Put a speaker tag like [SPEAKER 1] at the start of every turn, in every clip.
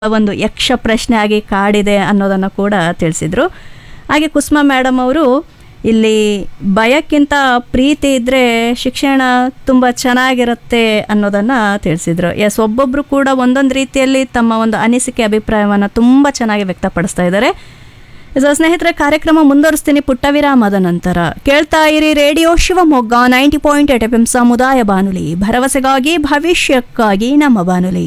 [SPEAKER 1] ಒಂದು ಯಕ್ಷ ಪ್ರಶ್ನೆ ಆಗಿ ಕಾಡಿದೆ ಅನ್ನೋದನ್ನು ಕೂಡ ತಿಳಿಸಿದರು ಹಾಗೆ ಕುಸುಮಾ ಮೇಡಮ್ ಅವರು ಇಲ್ಲಿ ಭಯಕ್ಕಿಂತ ಪ್ರೀತಿ ಇದ್ದರೆ ಶಿಕ್ಷಣ ತುಂಬ ಚೆನ್ನಾಗಿರುತ್ತೆ ಅನ್ನೋದನ್ನು ತಿಳಿಸಿದರು ಎಸ್ ಒಬ್ಬೊಬ್ಬರು ಕೂಡ ಒಂದೊಂದು ರೀತಿಯಲ್ಲಿ ತಮ್ಮ ಒಂದು ಅನಿಸಿಕೆ ಅಭಿಪ್ರಾಯವನ್ನು ತುಂಬ ಚೆನ್ನಾಗಿ ವ್ಯಕ್ತಪಡಿಸ್ತಾ ಇದ್ದಾರೆ ಸೊ ಸ್ನೇಹಿತರೆ ಕಾರ್ಯಕ್ರಮ ಮುಂದುವರಿಸ್ತೀನಿ ಪುಟ್ಟ ವಿರಾಮದ ನಂತರ ಕೇಳ್ತಾ ಇರಿ radio Shivamogga ninety point eight F M ಸಮುದಾಯ ಬಾನುಲಿ ಭರವಸೆಗಾಗಿ ಭವಿಷ್ಯಕ್ಕಾಗಿ ನಮ್ಮ ಬಾನುಲಿ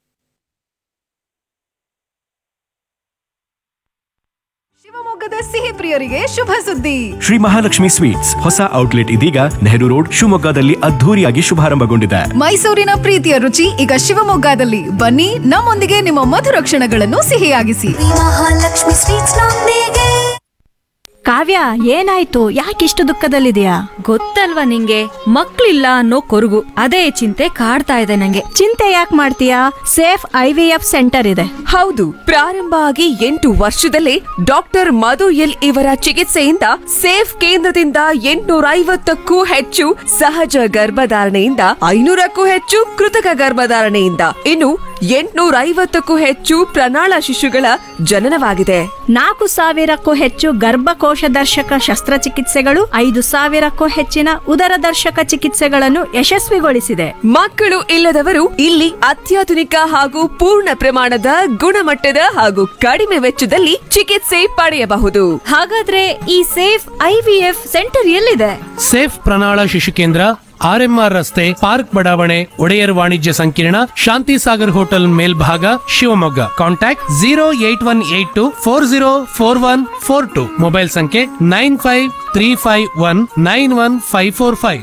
[SPEAKER 2] ಶಿವಮೊಗ್ಗದ ಸಿಹಿ ಪ್ರಿಯರಿಗೆ ಶುಭ ಸುದ್ದಿ
[SPEAKER 3] ಶ್ರೀ ಮಹಾಲಕ್ಷ್ಮಿ ಸ್ವೀಟ್ಸ್ ಹೊಸ ಔಟ್ಲೆಟ್ ಇದೀಗ ನೆಹರು ರೋಡ್ ಶಿವಮೊಗ್ಗದಲ್ಲಿ ಅದ್ಧೂರಿಯಾಗಿ ಶುಭಾರಂಭಗೊಂಡಿದೆ
[SPEAKER 2] ಮೈಸೂರಿನ ಪ್ರೀತಿಯ ರುಚಿ ಈಗ ಶಿವಮೊಗ್ಗದಲ್ಲಿ ಬನ್ನಿ ನಮ್ಮೊಂದಿಗೆ ನಿಮ್ಮ ಮಧುರ ಕ್ಷಣಗಳನ್ನು ಸಿಹಿಯಾಗಿಸಿ
[SPEAKER 4] ಮಹಾಲಕ್ಷ್ಮಿ ಸ್ವೀಟ್ಸ್ ನೊಂದಿಗೆ
[SPEAKER 1] ಕಾವ್ಯ ಏನಾಯ್ತು ಯಾಕಿಷ್ಟು ದುಃಖದಲ್ಲಿದೆಯಾ
[SPEAKER 5] ಗೊತ್ತಲ್ವಾ ನಿಂಗೆ ಮಕ್ಳಿಲ್ಲ ಅನ್ನೋ ಕೊರಗು ಅದೇ ಚಿಂತೆ ಕಾಡ್ತಾ ಇದೆ ನಂಗೆ
[SPEAKER 1] ಚಿಂತೆ ಯಾಕೆ ಮಾಡ್ತೀಯಾ safe I V F centre ಇದೆ
[SPEAKER 6] ಹೌದು ಪ್ರಾರಂಭ ಆಗಿ ಎಂಟು ವರ್ಷದಲ್ಲೇ ಡಾಕ್ಟರ್ ಮಧು ಎಲ್ ಇವರ ಚಿಕಿತ್ಸೆಯಿಂದ ಸೇಫ್ ಕೇಂದ್ರದಿಂದ ಎಂಟುನೂರ ಐವತ್ತಕ್ಕೂ ಹೆಚ್ಚು ಸಹಜ ಗರ್ಭಧಾರಣೆಯಿಂದ ಐನೂರಕ್ಕೂ ಹೆಚ್ಚು ಕೃತಕ ಗರ್ಭಧಾರಣೆಯಿಂದ ಇನ್ನು ಎಂಟುನೂರ ಐವತ್ತಕ್ಕೂ ಹೆಚ್ಚು ಪ್ರಣಾಳ ಶಿಶುಗಳ ಜನನವಾಗಿದೆ
[SPEAKER 1] ನಾಲ್ಕು ಸಾವಿರಕ್ಕೂ ಹೆಚ್ಚು ಗರ್ಭಕೋಶ ದರ್ಶಕ ಶಸ್ತ್ರಚಿಕಿತ್ಸೆಗಳು ಐದು ಸಾವಿರಕ್ಕೂ ಹೆಚ್ಚಿನ ಉದರ ದರ್ಶಕ ಚಿಕಿತ್ಸೆಗಳನ್ನು ಯಶಸ್ವಿಗೊಳಿಸಿದೆ
[SPEAKER 6] ಮಕ್ಕಳು ಇಲ್ಲದವರು ಇಲ್ಲಿ ಅತ್ಯಾಧುನಿಕ ಹಾಗೂ ಪೂರ್ಣ ಪ್ರಮಾಣದ ಗುಣಮಟ್ಟದ ಹಾಗೂ ಕಡಿಮೆ ವೆಚ್ಚದಲ್ಲಿ ಚಿಕಿತ್ಸೆ ಪಡೆಯಬಹುದು
[SPEAKER 5] ಹಾಗಾದ್ರೆ ಈ ಸೇಫ್ ಐವಿಎಫ್ ಸೆಂಟರ್ ಎಲ್ಲಿದೆ
[SPEAKER 7] ಸೇಫ್ ಪ್ರಣಾಳ ಶಿಶು ಕೇಂದ್ರ ಆರ್ಎಂಆರ್ ರಸ್ತೆ ಪಾರ್ಕ್ ಬಡಾವಣೆ ಒಡೆಯರ್ ವಾಣಿಜ್ಯ ಸಂಕೀರ್ಣ ಶಾಂತಿ ಸಾಗರ್ ಹೋಟೆಲ್ ಮೇಲ್ಭಾಗ Shivamogga contact zero eight one eight two four zero four one four two mobile ಸಂಖ್ಯೆ nine five three five one nine one five four five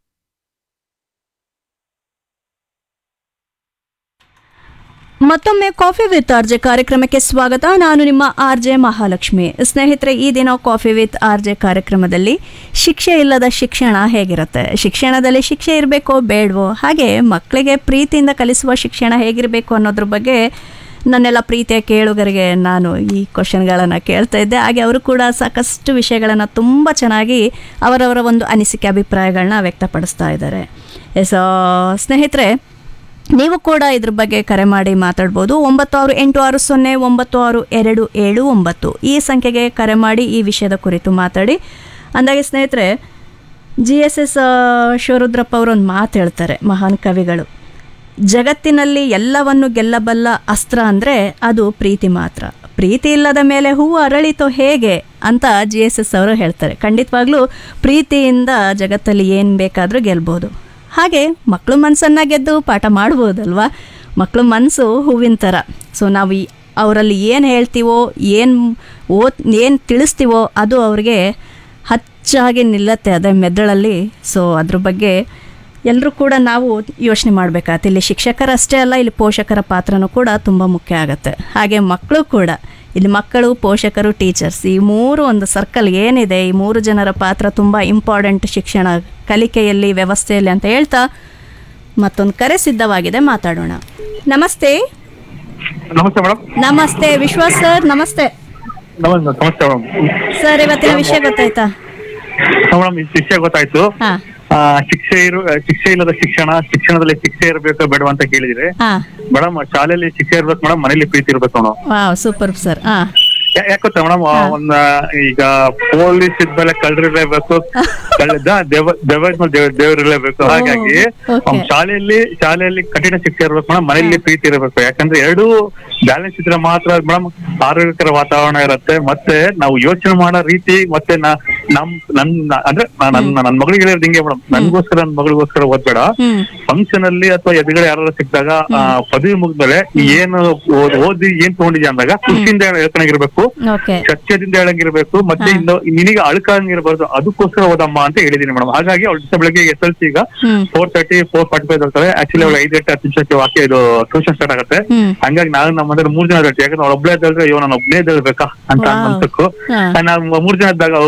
[SPEAKER 1] ಮತ್ತೊಮ್ಮೆ ಕಾಫಿ ವಿತ್ ಆರ್ಜೆ ಕಾರ್ಯಕ್ರಮಕ್ಕೆ ಸ್ವಾಗತ ನಾನು ನಿಮ್ಮ ಆರ್ ಜೆ ಮಹಾಲಕ್ಷ್ಮಿ ಸ್ನೇಹಿತರೆ ಈ ದಿನ ಕಾಫಿ ವಿತ್ ಆರ್ ಜೆ ಕಾರ್ಯಕ್ರಮದಲ್ಲಿ ಶಿಕ್ಷೆ ಇಲ್ಲದ ಶಿಕ್ಷಣ ಹೇಗಿರುತ್ತೆ ಶಿಕ್ಷಣದಲ್ಲಿ ಶಿಕ್ಷೆ ಇರಬೇಕೋ ಬೇಡವೋ ಹಾಗೆ ಮಕ್ಕಳಿಗೆ ಪ್ರೀತಿಯಿಂದ ಕಲಿಸುವ ಶಿಕ್ಷಣ ಹೇಗಿರಬೇಕು ಅನ್ನೋದ್ರ ಬಗ್ಗೆ ನನ್ನೆಲ್ಲ ಪ್ರೀತಿಯ ಕೇಳುಗರಿಗೆ ನಾನು ಈ ಕ್ವಶನ್ಗಳನ್ನು ಕೇಳ್ತಾ ಇದ್ದೆ ಹಾಗೆ ಅವರು ಕೂಡ ಸಾಕಷ್ಟು ವಿಷಯಗಳನ್ನು ತುಂಬ ಚೆನ್ನಾಗಿ ಅವರವರ ಒಂದು ಅನಿಸಿಕೆ ಅಭಿಪ್ರಾಯಗಳನ್ನ ವ್ಯಕ್ತಪಡಿಸ್ತಾ ಇದ್ದಾರೆ ಎಸ್ ಸ್ನೇಹಿತರೆ ನೀವು ಕೂಡ ಇದ್ರ ಬಗ್ಗೆ ಕರೆ ಮಾಡಿ ಮಾತಾಡ್ಬೋದು ಒಂಬತ್ತು ಆರು ಎಂಟು ಆರು ಸೊನ್ನೆ ಒಂಬತ್ತು ಆರು ಎರಡು ಏಳು ಒಂಬತ್ತು ಈ ಸಂಖ್ಯೆಗೆ ಕರೆ ಮಾಡಿ ಈ ವಿಷಯದ ಕುರಿತು ಮಾತಾಡಿ ಅಂದಾಗೆ ಸ್ನೇಹಿತರೆ ಜಿ ಎಸ್ ಎಸ್ ಶಿವರುದ್ರಪ್ಪ ಅವರು ಒಂದು ಮಾತು ಹೇಳ್ತಾರೆ ಮಹಾನ್ ಕವಿಗಳು ಜಗತ್ತಿನಲ್ಲಿ ಎಲ್ಲವನ್ನು ಗೆಲ್ಲಬಲ್ಲ ಅಸ್ತ್ರ ಅಂದರೆ ಅದು ಪ್ರೀತಿ ಮಾತ್ರ ಪ್ರೀತಿ ಇಲ್ಲದ ಮೇಲೆ ಹೂವು ಅರಳಿತೋ ಹೇಗೆ ಅಂತ ಜಿ ಎಸ್ ಎಸ್ ಅವರು ಹೇಳ್ತಾರೆ ಖಂಡಿತವಾಗ್ಲೂ ಪ್ರೀತಿಯಿಂದ ಜಗತ್ತಲ್ಲಿ ಏನು ಬೇಕಾದರೂ ಗೆಲ್ಬೋದು ಹಾಗೆ ಮಕ್ಕಳು ಮನಸ್ಸನ್ನು ಗೆದ್ದು ಪಾಠ ಮಾಡ್ಬೋದಲ್ವಾ ಮಕ್ಕಳು ಮನಸ್ಸು ಹೂವಿನ ಥರ ಸೊ ನಾವು ಈ ಅವರಲ್ಲಿ ಏನು ಹೇಳ್ತೀವೋ ಏನು ಓದ್ ಏನು ತಿಳಿಸ್ತೀವೋ ಅದು ಅವ್ರಿಗೆ ಹಚ್ಚಾಗಿ ನಿಲ್ಲತ್ತೆ ಅದೇ ಮೆದುಳಲ್ಲಿ ಸೊ ಅದ್ರ ಬಗ್ಗೆ ಎಲ್ಲರೂ ಕೂಡ ನಾವು ಯೋಚನೆ ಮಾಡಬೇಕಾಗತ್ತೆ ಇಲ್ಲಿ ಶಿಕ್ಷಕರಷ್ಟೇ ಅಲ್ಲ ಇಲ್ಲಿ ಪೋಷಕರ ಪಾತ್ರನೂ ಕೂಡ ತುಂಬ ಮುಖ್ಯ ಆಗುತ್ತೆ ಹಾಗೆ ಮಕ್ಕಳು ಕೂಡ ಇಲ್ಲಿ ಮಕ್ಕಳು ಪೋಷಕರು ಟೀಚರ್ಸ್ ಈ ಮೂರು ಒಂದು ಸರ್ಕಲ್ ಏನಿದೆ ಈ ಮೂರು ಜನರ ಪಾತ್ರ ತುಂಬ ಇಂಪಾರ್ಟೆಂಟ್ ಶಿಕ್ಷಣ ಕಲಿಕೆಯಲ್ಲಿ ವ್ಯವಸ್ಥೆಯಲ್ಲಿ ಅಂತ ಹೇಳ್ತಾ ಮತ್ತೊಂದು ಕರೆ ಸಿದ್ಧವಾಗಿದೆ ಮಾತಾಡೋಣ ನಮಸ್ತೆ
[SPEAKER 8] ನಮಸ್ತೆ ಮೇಡಮ್
[SPEAKER 1] ನಮಸ್ತೆ ವಿಶ್ವಾಸ್ ಸರ್ ನಮಸ್ತೆ
[SPEAKER 8] ನಮಸ್ತೆ ನಮಸ್ತೆ ಮೇಡಮ್
[SPEAKER 1] ಸರ್ ಇವತ್ತಿನ ವಿಷಯ ಗೊತ್ತಾಯ್ತಾ
[SPEAKER 8] ಮೇಡಮ್ ಈ ಶಿಕ್ಷೆ ಗೊತ್ತಾಯ್ತು
[SPEAKER 1] ಹಾಂ
[SPEAKER 8] ಆ, ಶಿಕ್ಷೆ ಇರು ಶಿಕ್ಷೆ ಇಲ್ಲದ ಶಿಕ್ಷಣ ಶಿಕ್ಷಣದಲ್ಲಿ ಶಿಕ್ಷೆ ಇರಬೇಕು ಬೇಡವಾ ಅಂತ ಕೇಳಿದ್ರೆ
[SPEAKER 1] ಹಾಂ
[SPEAKER 8] ಮೇಡಮ್ ಶಾಲೆಯಲ್ಲಿ ಶಿಕ್ಷೆ ಇರ್ಬೇಕು ಮೇಡಮ್ ಮನೇಲಿ ಪ್ರೀತಿ ಇರ್ಬೇಕು ಮೇಡಮ್
[SPEAKER 1] ವಾವ್ ಸೂಪರ್ ಸರ್ ಹಾಂ
[SPEAKER 8] ಯಾಕೊತ್ತ ಮೇಡಮ್ ಒಂದ್ ಈಗ ಪೊಲೀಸ್ ಇದ್ಮೇಲೆ ಕಳ್ರಿರ್ಲೇಬೇಕು ಕಳ್ಳ ದೇವ ದೇವ ಇದ್ಮೇಲೆ ದೇವ್ ದೇವ್ರಿರ್ಲೇಬೇಕು
[SPEAKER 1] ಓ,
[SPEAKER 8] ಹಾಗಾಗಿ
[SPEAKER 1] okay.
[SPEAKER 8] ಅವ್ನ್ ಶಾಲೆಯಲ್ಲಿ ಶಾಲೆಯಲ್ಲಿ ಕಠಿಣ ಶಿಕ್ಷೆ ಇರ್ಬೇಕು ಮೇಡಮ್ ಮನೆಯಲ್ಲಿ ಪ್ರೀತಿ ಇರಬೇಕು ಯಾಕಂದ್ರೆ ಎರಡು ಬ್ಯಾಲೆನ್ಸ್ ಇದ್ರೆ ಮಾತ್ರ ಮೇಡಮ್ ಆರೋಗ್ಯಕರ ವಾತಾವರಣ ಇರುತ್ತೆ ಮತ್ತೆ ನಾವು ಯೋಚನೆ ಮಾಡೋ ರೀತಿ ಮತ್ತೆ ನಾ- ನಮ್ ನನ್ ನಾ- ಅಂದ್ರೆ ನಾ- ನನ್ ನನ್ ಮಗಳಿಗೆ ಹೇಳಿದ್ ಹಿಂಗೆ ಮೇಡಮ್ ನನ್ಗೋಸ್ಕರ ನನ್ ಮಗಳಿಗೋಸ್ಕರ ಓದ್ಬೇಡ
[SPEAKER 1] ಹ್ಮ್.
[SPEAKER 8] ಫಂಕ್ಷನ್ ಅಲ್ಲಿ ಅಥವಾ ಎದುರುಗಡೆ ಯಾರು ಸಿಕ್ಕಿದಾಗ ಆ, ಪದವಿ ಮುಗಿದ್ಮೇಲೆ ಏನು ಓದ್- ಓದಿ ಏನ್ ತಗೊಂಡಿದ್ಯಾ ಅಂದಾಗ ಖುಷಿಯಿಂದ ಹೇಳ್ಕೊಂಡಾಗಿರ್ಬೇಕು
[SPEAKER 1] ಓಕೆ
[SPEAKER 8] ಸತ್ಯದಿಂದ ಹೇಳಂಗಿರ್ಬೇಕು ಮತ್ತೆ ಇನ್ನು ನಿನಗೆ ಅಳ್ಕಂಗಿರ್ಬಾರ್ದು ಅದಕ್ಕೋಸ್ಕರ ಓದಮ್ಮ ಅಂತ ಹೇಳಿದೀನಿ ಮೇಡಮ್ ಹಾಗಾಗಿ ಅವಳು ದಿವಸ ಬೆಳಗ್ಗೆ ಎಸ್ ಎಲ್ ಸಿ ಈಗ
[SPEAKER 1] hmm.
[SPEAKER 8] Four thirty four forty five ಬರ್ತಾರೆ ಆಕ್ಚುಲಿ ಅವಳು ಐದು ಗಂಟೆ ಹತ್ತು ನಿಮಿಷಕ್ಕೆ ವಾಕ್ಯ ಇದು ಟ್ಯೂಷನ್ ಸ್ಟಾರ್ಟ್ ಆಗುತ್ತೆ
[SPEAKER 1] ಹ್ಮ್.
[SPEAKER 8] ಹಂಗಾಗಿ ನಾನು ನಮ್ಮ ಮನೇಲಿ ಮೂರ್ ಜನ ಇರ್ತೀವಿ ಯಾಕಂದ್ರೆ ಅವಳು ಒಬ್ಳೇ ಇದ್ದಲ್ರೆ ಇವ್ ನಾನು ಒಬ್ನೇ ಇದ್ದಳ್ಬೇಕಾ ಅಂತ
[SPEAKER 1] Wow.
[SPEAKER 8] ಅನ್ಸಕ್ಕು
[SPEAKER 1] ಹಾ.
[SPEAKER 8] ನಾವು ಮೂರ್ ಜನ ಇದ್ದಾಗ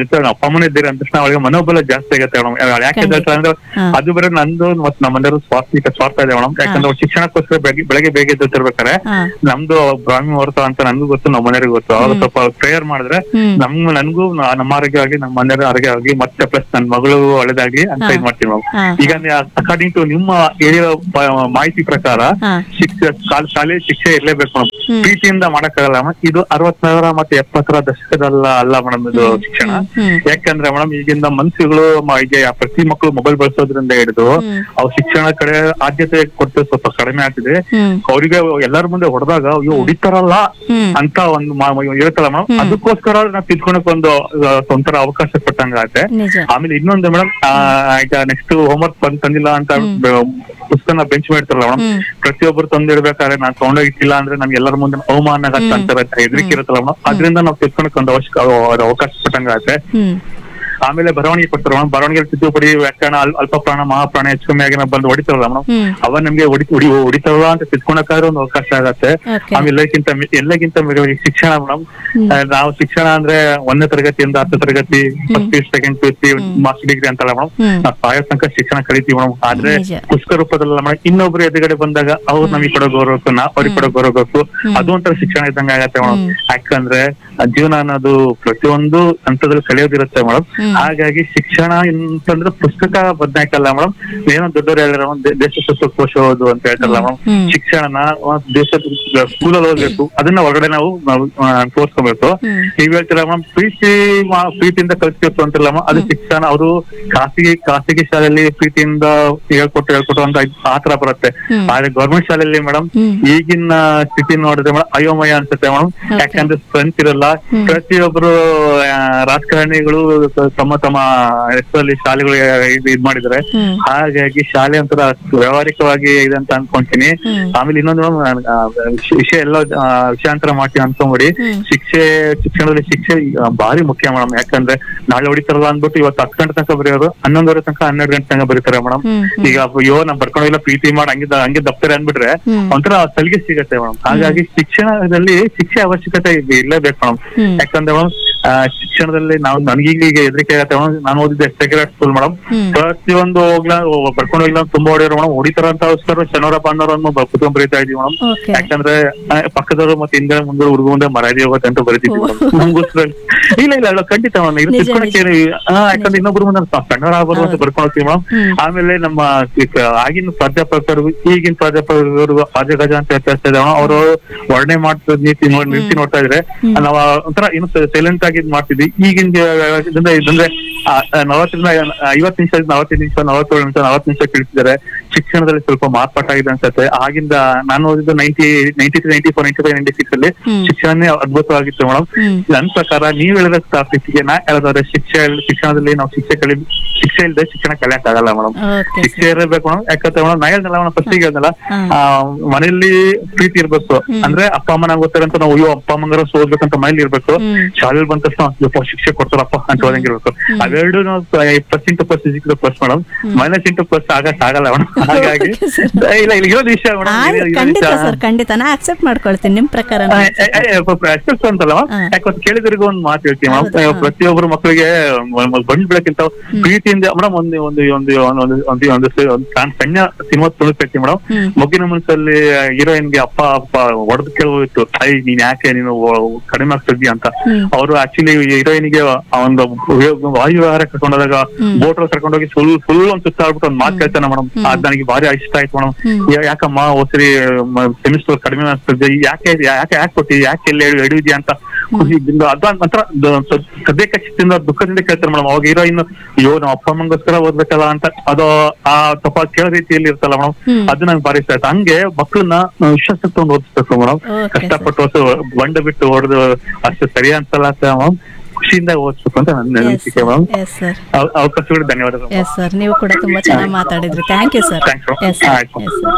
[SPEAKER 8] ಜೊತೆ ಅಪ್ಪ ಅಮ್ಮನ ಇದ್ದೀರಿ ಅಂದ ತಕ್ಷಣ ಅವಳಿಗೆ ಮನೋಬಲ ಜಾಸ್ತಿ ಆಗುತ್ತೆ ಮೇಡಮ್ ಯಾಕೆ
[SPEAKER 1] ಖಂಡಿತ.
[SPEAKER 8] ಹೇಳ್ತಾರೆ ಅಂದ್ರೆ
[SPEAKER 1] ಹಾ.
[SPEAKER 8] ಅದು ಬರೀ ನಂದು ಮತ್ತೆ ನಮ್ಮ ಮನೆಯವರು ಸ್ವಾರ್ಥಿಕ ಸ್ವಾರ್ಥ ಇದೆ ಮೇಡಮ್ ಯಾಕಂದ್ರೆ ಅವ್ರು ಶಿಕ್ಷಣಕ್ಕೋಸ್ಕರ ಬೆಳಗ್ಗೆ ಬೆಳಗ್ಗೆ ಬೇಗ ಎದ್ದಿರ್ಬೇಕಾರೆ
[SPEAKER 1] ಹಾ.
[SPEAKER 8] ನಮ್ದು ಬ್ರಾಹ್ಮಿ ಹೊರತ ಅಂತ ನನ್ಗೂ ಗೊತ್ತು ನಮ್ಮ ಮನೆಯವ್ರಿಗೆ ಗೊತ್ತು ಅವ್ರು ಸ್ವಲ್ಪ ಪ್ರೇಯರ್ ಮಾಡಿದ್ರೆ
[SPEAKER 1] ಹ್ಮ್.
[SPEAKER 8] ನಮ್ ನನ್ಗೂ ನ- ನಮ್ಮ ಆರೋಗ್ಯ ಆಗ್ಲಿ ನಮ್ಮ ಮನೆಯವ್ರ ಆರೋಗ್ಯ ಆಗ್ಲಿ ಮತ್ತೆ ಪ್ಲಸ್ ನನ್ ಮಗಳು ಒಳ್ಳೇದಾಗ್ಲಿ ಅಂತ
[SPEAKER 1] ಹಾ.
[SPEAKER 8] ಇದ್ ಮಾಡ್ತೀವಿ
[SPEAKER 1] ಹಾ.
[SPEAKER 8] ಮೇಡಮ್ ಈಗ ಅಕಾರ್ಡಿಂಗ್ ಟು ನಿಮ್ಮ ಹೇಳಿರೋ ಪ- ಮಾಹಿತಿ ಪ್ರಕಾರ
[SPEAKER 1] ಹಾ.
[SPEAKER 8] ಶಿಕ್ಷೆ ಕಾಲ್ ಶಾಲೆ ಶಿಕ್ಷೆ ಇರ್ಲೇಬೇಕು ಮೇಡಮ್ ಪ್ರೀತಿಯಿಂದ ಮಾಡಕ್ಕಾಗಲ್ಲ ಮೇಡಮ್ ಇದು ಅರವತ್ತರ ಮತ್ತೆ ಎಪ್ಪತ್ತರ ದಶಕದಲ್ಲ ಅಲ್ಲ ಮೇಡಮ್ ಇದು ಶಿಕ್ಷಣ
[SPEAKER 1] ಹ್ಮ್.
[SPEAKER 8] ಯಾಕಂದ್ರೆ ಮೇಡಮ್ ಈಗಿನ ಮನ್ಸುಗಳು ಮ- ಈಗ ಯಾ- ಪ್ರತಿ ಮಕ್ಕಳು ಮೊಬೈಲ್ ಬಳಸೋದ್ರಿಂದ ಹಿಡಿದು ಅವ್ರ ಶಿಕ್ಷಣ ಕಡೆ ಆದ್ಯತೆ ಕೊಟ್ಟು ಸ್ವಲ್ಪ ಕಡಿಮೆ ಆಗ್ತಿದೆ
[SPEAKER 1] ಹ್ಮ್.
[SPEAKER 8] ಅವರಿಗೆ ಎಲ್ಲರ ಮುಂದೆ ಹೊಡೆದಾಗ ಅಯ್ಯೋ ಹೊಡಿತಾರಲ್ಲ
[SPEAKER 1] ಹ್ಮ್.
[SPEAKER 8] ಅಂತ ಒಂದು ಮಾ- ಮ- ಇರುತ್ತಲ್ಲ ಮೇಡಮ್ ಅದಕ್ಕೋಸ್ಕರ ನಾವು ತಿದ್ಕೊಳಕ್ ಒಂದು ಆ, ಒಂಥರ ಅವಕಾಶ ಕೊಟ್ಟಂಗ ಆಗುತ್ತೆ
[SPEAKER 1] ನಿಜ
[SPEAKER 8] ಆಮೇಲೆ ಇನ್ನೊಂದು ಮೇಡಮ್ ಈಗ ನೆಕ್ಸ್ಟ್ ಹೋಮ್ವರ್ಕ್ ಬಂದ್ ತಂದಿಲ್ಲ ಅಂತ ಬ- ಪುಸ್ತಕನ ಬೆಂಚ್ ಮಾಡ್ತಾರಲ್ಲ ಮೇಡಮ್
[SPEAKER 1] ಹ್ಮ್.
[SPEAKER 8] ಪ್ರತಿಯೊಬ್ಬರು ತಂದಿಡ್ಬೇಕಾದ್ರೆ ನಾನ್ ತಗೊಂಡೋಗಿಟ್ಟಿಲ್ಲ ಅಂದ್ರೆ ನಮ್ಗೆ ಎಲ್ಲರ ಮುಂದೆ ಅವಮಾನ ಆಗತ್ತೆ ಅಂತಾರೆ ಹೆದರಿಕೆ ಇರುತ್ತಲ್ಲ ಮೇಡಮ್ ಅದರಿಂದ ನಾವು ತಿಳ್ಕೊಳಕ್ ಒಂದು ಅವಶ್ಯಕ ಅವ- ಅವಕಾಶ ಕೊಟ್ಟಂಗ ಆಗುತ್ತೆ
[SPEAKER 1] ಹ್ಮ್
[SPEAKER 8] ಆಮೇಲೆ ಬರವಣಿಗೆ ಕೊಡ್ತಾರೆ ಮೇಡಮ್ ಬರವಣಿಗೆ ತಿದ್ದುಪಡಿ ವ್ಯಾಕರಣ ಅಲ್- ಅಲ್ಪ ಪ್ರಾಣ ಮಹಾಪ್ರಾಣ ಹೆಚ್ಚು ಕಮ್ಮಿ ಆಗಿ ಬಂದು ಹೊಡಿತಾರಲ್ಲ ಮೇಡಮ್
[SPEAKER 1] ಹ್ಮ್.
[SPEAKER 8] ಅವ ನಮ್ಗೆ ಹೊಡಿ ಹೊಡಿ ಹೊಡಿತಾರಲ್ಲ ಅಂತ ತಿಳ್ಕೊಳಕ್ಕಾದ್ರೆ ಒಂದು ಅವಕಾಶ ಆಗತ್ತೆ
[SPEAKER 1] Okay.
[SPEAKER 8] ಆಮೇಲೆ ಎಲ್ಲಕ್ಕಿಂತ ಮಿ- ಎಲ್ಲಕ್ಕಿಂತ ಮಿಗಿಲಾಗಿ ಶಿಕ್ಷಣ ಮೇಡಮ್ ನಾವು ಶಿಕ್ಷಣ ಅಂದ್ರೆ ಒಂದನೇ ತರಗತಿಯಿಂದ ಹತ್ತು ತರಗತಿ first P second P C master degree ಅಂತಲ್ಲ ಮೇಡಮ್
[SPEAKER 1] ಹ್ಮ್.
[SPEAKER 8] ನಾವು ಸಾಯೋ ತನಕ ಶಿಕ್ಷಣ ಕಲಿತೀವಿ ಮೇಡಮ್ ಆದ್ರೆ
[SPEAKER 1] ನಿಜ.
[SPEAKER 8] ಪುಸ್ತಕ ರೂಪದಲ್ಲ ಮೇಡಮ್ ಇನ್ನೊಬ್ರು ಎದುರುಗಡೆ ಬಂದಾಗ ಅವ್ರು ನಮಗೆ ಕೊಡೋ ಗೌರವಕ್ಕೂ ನಾವು ಅವ್ರಿಗೆ ಕೊಡೋ ಗೌರವಕ್ಕೂ ಅದು ಒಂಥರ ಶಿಕ್ಷಣ ಇದ್ದಂಗೆ ಆಗತ್ತೆ ಮೇಡಮ್ ಯಾಕಂದ್ರೆ ಆ ಜೀವನ ಅನ್ನೋದು ಪ್ರತಿಯೊಂದು ಹಂತದಲ್ಲಿ ಕಲಿಯೋದಿರುತ್ತೆ ಮೇಡಮ್ ಹಾಗಾಗಿ ಶಿಕ್ಷಣ ಅಂತಂದ್ರೆ ಪುಸ್ತಕ ಬದ್ನಾಯ್ಕಲ್ಲ ಮೇಡಮ್ ಏನೋ ದೊಡ್ಡವ್ರು ಹೇಳಿದ್ರೆ ಮೇಡಮ್ ದೇಶ ಸುತ್ತ ಕೋಶ ಓದು ಅಂತ ಹೇಳ್ತಾರಲ್ಲ ಮೇಡಮ್
[SPEAKER 1] ಹ್ಮ್.
[SPEAKER 8] ಶಿಕ್ಷಣನ ದೇಶದ ಸ್ಕೂಲಲ್ಲಿ ಓದ್ಬೇಕು ಅದನ್ನ ಹೊರಗಡೆ ನಾವು ನಾವು, ಆ, ತೋರ್ಸ್ಕೊಬೇಕು ನೀವ್ ಹೇಳ್ತೀರ ಮೇಡಮ್ ಪ್ರೀತಿ ಮಾ- ಪ್ರೀತಿಯಿಂದ ಕಲಿಸ್ಬೇಕು ಅಂತಿಲ್ಲ ಮೇಡಮ್ ಅದು ಶಿಕ್ಷಣ ಅವರು ಖಾಸಗಿ ಖಾಸಗಿ ಶಾಲೆಯಲ್ಲಿ ಪ್ರೀತಿಯಿಂದ ಹೇಳ್ಕೊಟ್ಟು ಹೇಳ್ಕೊಟ್ಟು ಅಂತ ಇದ್- ಆ ತರ ಬರುತ್ತೆ ಆದ್ರೆ ಗೌರ್ಮೆಂಟ್ ಶಾಲೆಯಲ್ಲಿ ಮೇಡಮ್ ಈಗಿನ ಸ್ಥಿತಿ ನೋಡಿದ್ರೆ ಮೇಡಮ್ ಅಯೋಮಯ ಅನ್ಸುತ್ತೆ ಮೇಡಮ್ ಯಾಕಂದ್ರೆ ಸ್ಟ್ರೆಂತ್ ಇರಲ್ಲ ಪ್ರತಿಯೊಬ್ರು ಆ, ರಾಜಕಾರಣಿಗಳು ತಮ್ಮ ತಮ್ಮ ಹೆಸರಲ್ಲಿ ಶಾಲೆಗಳು ಇದ್ ಇದ್ ಮಾಡಿದ್ದಾರೆ ಹಾಗಾಗಿ ಶಾಲೆ ಒಂಥರ ವ್ಯವಹಾರಿಕವಾಗಿ ಇದೆ ಅಂತ ಅನ್ಕೊಂತೀನಿ ಆಮೇಲೆ ಇನ್ನೊಂದು ಮೇಡಮ್ ವಿಷಯ ಎಲ್ಲ ಆ, ವಿಷಯಾಂತರ ಮಾಡ್ತೀನಿ ಅನ್ಕೊಂಬಿಡಿ ಶಿಕ್ಷೆ ಶಿಕ್ಷಣದಲ್ಲಿ ಶಿಕ್ಷೆ ಈಗ ಭಾರಿ ಮುಖ್ಯ ಮೇಡಮ್ ಯಾಕಂದ್ರೆ ನಾಳೆ ಹೊಡಿತಾರಲ್ಲ ಅಂದ್ಬಿಟ್ಟು ಇವತ್ತು ಹತ್ತು ಗಂಟೆ ತನಕ ಬರೆಯೋರು ಹನ್ನೊಂದುವರೆ ತನಕ ಹನ್ನೆರಡು ಗಂಟೆ ತನಕ ಬರೀತಾರೆ ಮೇಡಮ್ ಈಗ ಅಯ್ಯೋ ನಾ ಬರ್ಕೊಂಡಿಲ್ಲ ಪ್ರೀತಿ ಮಾಡಿ ಹಂಗೆ ಹಂಗೆ ದಪ್ತಾರೆ ಅಂದ್ಬಿಟ್ರೆ ಒಂಥರ ಸಲಿಗೆ ಸಿಗತ್ತೆ ಮೇಡಮ್ ಹಾಗಾಗಿ ಶಿಕ್ಷಣದಲ್ಲಿ ಶಿಕ್ಷೆ ಅವಶ್ಯಕತೆ ಈಗ ಇರ್ಲೇಬೇಕು ಮೇಡಮ್ ಯಾಕಂದ್ರೆ ಮೇಡಮ್ ಶಿಕ್ಷಣದಲ್ಲಿ ನಾವು ನನಗೀಗ ಈಗ ಹೆದರಿಕೆ ಆಗತ್ತೆ ಮೇಡಮ್ ನಾನು ಓದಿದ್ದೆ ಸೆಕ್ರೆಟ್ ಸ್ಕೂಲ್ ಮೇಡಮ್ ಪ್ರತಿಯೊಂದು ಹೋಗ್ಲಾ ಬರ್ಕೊಂಡು ಹೋಗಿಲ್ಲ ತುಂಬಾ ಹೊಡೆಯೋರು ಮೇಡಮ್ ಹೊಡಿತಾರ ಅಂತ ಅವಸ್ಕರ ಶನಿವಾರ ಭಾನುವಾರ ಅನ್ನೋ ಕುತ್ಕೊಂಡ್ ಬರೀತಾ ಇದೀವಿ ಮೇಡಮ್
[SPEAKER 1] Okay.
[SPEAKER 8] ಯಾಕಂದ್ರೆ ಆ, ಪಕ್ಕದವರು ಮತ್ತೆ ಹಿಂದೆ ಮುಂದೆ ಹುಡುಗ ಮುಂದೆ ಮರ್ಯಾದೆ ಹೋಗುತ್ತೆ ಅಂತ ಬರೀತಿದ್ವಿ ಮೇಡಮ್ ನಮ್ಗೋಸ್ಕರ ಇಲ್ಲ ಇಲ್ಲ ಇಲ್ಲ ಖಂಡಿತ ಮೇಡಮ್ ಇದು
[SPEAKER 1] ನಿಜ,
[SPEAKER 8] ತಿಳ್ಕೊಳಕ್ಕೆ ಏನು ಆ, ಯಾಕಂದ್ರೆ ಇನ್ನೊಬ್ರು ಮುಂದೆ ಸಣ್ಣವರ ಆಗ್ಬಾರ್ದು ಅಂತ ಬರ್ಕೊಂಡು ಹೋಗ್ತೀವಿ ಮೇಡಮ್ ಆಮೇಲೆ ನಮ್ಮ ಈಗ ಆಗಿನ ಪ್ರಾಧ್ಯಾಪಕರು ಈಗಿನ ಪ್ರಾಧ್ಯಾಪಕರು ರಾಜಗಜ ಅಂತ ವ್ಯತ್ಯಾಸ ಇದೆ ಅವರು ವರ್ಣೆ ಮಾಡ್ತಾ ನೀತಿ ನೋಡ್ ನೀತಿ ನೋಡ್ತಾ ಇದ್ರೆ ನಾವು ಒಂಥರ ಇನ್ನು ಸೈಲೆಂಟ್ ಆಗಿ ಇದ್ ಮಾಡ್ತಿದ್ವಿ ಈಗಿನ ಇದರಿಂದ ಇದಂದ್ರೆ ಆ, ಆ, ನಲವತ್ತರಿಂದ ಐವತ್ತು ನಿಮಿಷ ನಲವತ್ತೈದು ನಿಮಿಷ ನಲವತ್ತೇಳು ನಿಮಿಷ ನಲವತ್ತು ನಿಮಿಷ ತಿಳಿಸಿದ್ದಾರೆ ಶಿಕ್ಷಣದಲ್ಲಿ ಸ್ವಲ್ಪ ಮಾರ್ಪಾಟಾಗಿದೆ ಅನ್ಸುತ್ತೆ ಆಗಿಂದ ನಾನು ಓದಿದ್ದು ninety ninety three ninety four ninety five ninety six ಅಲ್ಲಿ ಶಿಕ್ಷಣನೇ ಅದ್ಭುತವಾಗಿತ್ತು ಮೇಡಮ್ ನನ್ನ ಪ್ರಕಾರ ನೀವ್ ಹೇಳಿದ ಟಾಪಿಕ್ಗೆ ನಾ ಹೇಳಿದ್ರೆ ಶಿಕ್ಷೆ ಶಿಕ್ಷಣದಲ್ಲಿ ನಾವು ಶಿಕ್ಷೆ ಕಲಿ ಶಿಕ್ಷೆ ಇಲ್ಲದೆ ಶಿಕ್ಷಣ ಕಲಿಯಕ್ ಆಗಲ್ಲ ಮೇಡಮ್
[SPEAKER 1] Okay,
[SPEAKER 8] ಶಿಕ್ಷೆ ಇರಬೇಕು ಮೇಡಮ್ ಯಾಕಂದ್ರೆ ಮೇಡಮ್ ನಾ ಹೇಳ್ದಲ್ಲ ಮೇಡಮ್ ಫಸ್ಟ್ ಹೇಳ್ದಲ್ಲ ಆ, ಮನೆಯಲ್ಲಿ ಪ್ರೀತಿ ಇರ್ಬೇಕು ಅಂದ್ರೆ ಅಪ್ಪ ಅಮ್ಮನ ಗೊತ್ತಾರೆ ಅಂತ ನಾವು ಅಯ್ಯೋ ಅಪ್ಪ ಅಮ್ಮಂಗರ ಓದ್ಬೇಕಂತ ಮನೇಲಿ ಇರ್ಬೇಕು ಶಾಲೆಯಲ್ಲಿ ಬಂದ ತಕ್ಷಣ ಯಪ್ಪ ಶಿಕ್ಷೆ ಕೊಡ್ತಾರಪ್ಪ ಅಂತ ಹೋದಂಗಿರ್ಬೇಕು ಅವೆರಡು ನಾವು ಪ್ಲಸ್ ಇಂಟು ಪ್ಲಸ್ ಸಿಕ್ಕಿದ plus madam minus into plus ಆಗಕ್ ಆಗಲ್ಲ ಮೇಡಮ್ ಹಾಗಾಗಿ ಇಲ್ಲ ಇಲ್ಲ ಇರೋದು ವಿಷಯ
[SPEAKER 1] ಆಯ್ತು
[SPEAKER 8] ಮೇಡಮ್
[SPEAKER 1] ಖಂಡಿತ ಸರ್ ಖಂಡಿತ ನಾ ಅಕ್ಸೆಪ್ಟ್ ಮಾಡ್ಕೊಳ್ತೀನಿ ನಿಮ್ ಪ್ರಕಾರ
[SPEAKER 8] ಅಷ್ಟೊತ್ತು ಅಂತಲ್ಲ
[SPEAKER 1] ಹಾ.
[SPEAKER 8] ಯಾಕಂದ್ರೆ ಕೇಳಿದ್ರಿಗೂ ಒಂದ್ ಮಾತು ಹೇಳ್ತೀವಿ
[SPEAKER 1] ಹೌದಾ?
[SPEAKER 8] ಮೇಡಮ್ ಪ್ರತಿಯೊಬ್ಬರು ಮಕ್ಕಳಿಗೆ ಬಂದ್ ಬಿಡಕ್ಕಿಂತ ಪ್ರೀತಿಯಿಂದ ಮೇಡಮ್ ಒಂದು ಒಂದು ಒಂದು ಒಂದು ಒಂದು ಒಂದು ಸ- ಒಂದು ಸಣ್ಣ- ಸಣ್ಣ ಸಿನಿಮಾ ತುಳಿಸ್ಬೇಕು ಮೇಡಮ್ ಮಗುವಿನ ಮನಸ್ಸಲ್ಲಿ ಹೀರೋಯಿನ್ಗೆ ಅಪ್ಪ ಅಪ್ಪ ಹೊಡೆದು ಕೇಳೋಯ್ತು ಐ ನೀನ್ ಯಾಕೆ ನೀನು ಒ- ಕಡಿಮೆ ಆಗ್ತಿದ್ದಿ ಅಂತ ಅವರು ಆಕ್ಚುಲಿ ಹೀರೋಯಿನ್ಗೆ ಆ ಒಂದು ವಾಯು ವಿಹಾರ ಕರ್ಕೊಂಡೋದಾಗ ಬೋಟ್ ಕರ್ಕೊಂಡೋಗಿ ಫುಲ್ ಫುಲ್ ಒಂದ್ ಸುತ್ತಾಡ್ಬಿಟ್ಟು ಒಂದ್ ಮಾತು ಕೇಳ್ತಾನೆ ಮೇಡಮ್ ಅದ್ ನನಗೆ ಭಾರಿ ಇಷ್ಟ ಆಯ್ತು ಮೇಡಮ್ ಯಾಕಮ್ಮ ಹೋದ್ಸರಿ ಸೆಮಿಸ್ಟರ್ ಕಡಿಮೆ ಆಗ್ತದೆ ಯಾಕೆ ಯಾಕೆ ಯಾಕೆ ಕೊಟ್ಟಿ ಯಾಕೆ ಎಲ್ಲಿ ಹಿಡಿದ್ಯಾ ಅಂತ ಖುಷಿಯಿಂದ ಅದು ಒಂಥರ ಸದ್ಯ ಕಚ್ಚಿದಿಂದ ದುಃಖದಿಂದ ಕೇಳ್ತಾರೆ ಮೇಡಮ್ ಅವಾಗ ಹೀರೋಯಿನ್ ಅಯ್ಯೋ ನಮ್ಮ ಅಪ್ಪ ಅಮ್ಮಂಗೋಸ್ಕರ ಓದ್ಬೇಕಲ್ಲ ಅಂತ ಅದು ಆ ತಪ್ಪ ಕೇಳೋ ರೀತಿಯಲ್ಲಿ ಇರ್ತಲ್ಲ ಮೇಡಮ್ ಅದು ನಂಗೆ ಭಾರಿ ಇಷ್ಟ ಆಯ್ತು ಹಂಗೆ ಮಕ್ಕಳನ್ನ ವಿಶ್ವಾಸ ತಗೊಂಡು ಓದಿಸ್ಬೇಕು ಮೇಡಮ್
[SPEAKER 1] Okay,
[SPEAKER 8] ಕಷ್ಟಪಟ್ಟು ಓದಿಸ್ ಬಂಡ ಬಿಟ್ಟು ಹೊಡೆದು ಅಷ್ಟು ಸರಿ ಅನ್ಸಲ್ಲ ಅಂತ ಮೇಡಮ್ ಖುಷಿಯಿಂದ ಓದಿಸ್ಬೇಕು ಅಂತ ನನ್ನ ಅನಿಸಿಕೆ ಮೇಡಮ್
[SPEAKER 1] ಎಸ್ ಸರ್
[SPEAKER 8] ಅವಕಾಶಗಳು ಧನ್ಯವಾದಗಳು
[SPEAKER 1] ಎಸ್ ಸರ್ ನೀವು ಕೂಡ ತುಂಬಾ ಚೆನ್ನಾಗಿ ಮಾತಾಡಿದ್ರಿ thank you sir
[SPEAKER 8] Thanks, sir.
[SPEAKER 1] Yes sir
[SPEAKER 8] ಆಯ್ತು.
[SPEAKER 1] Yes sir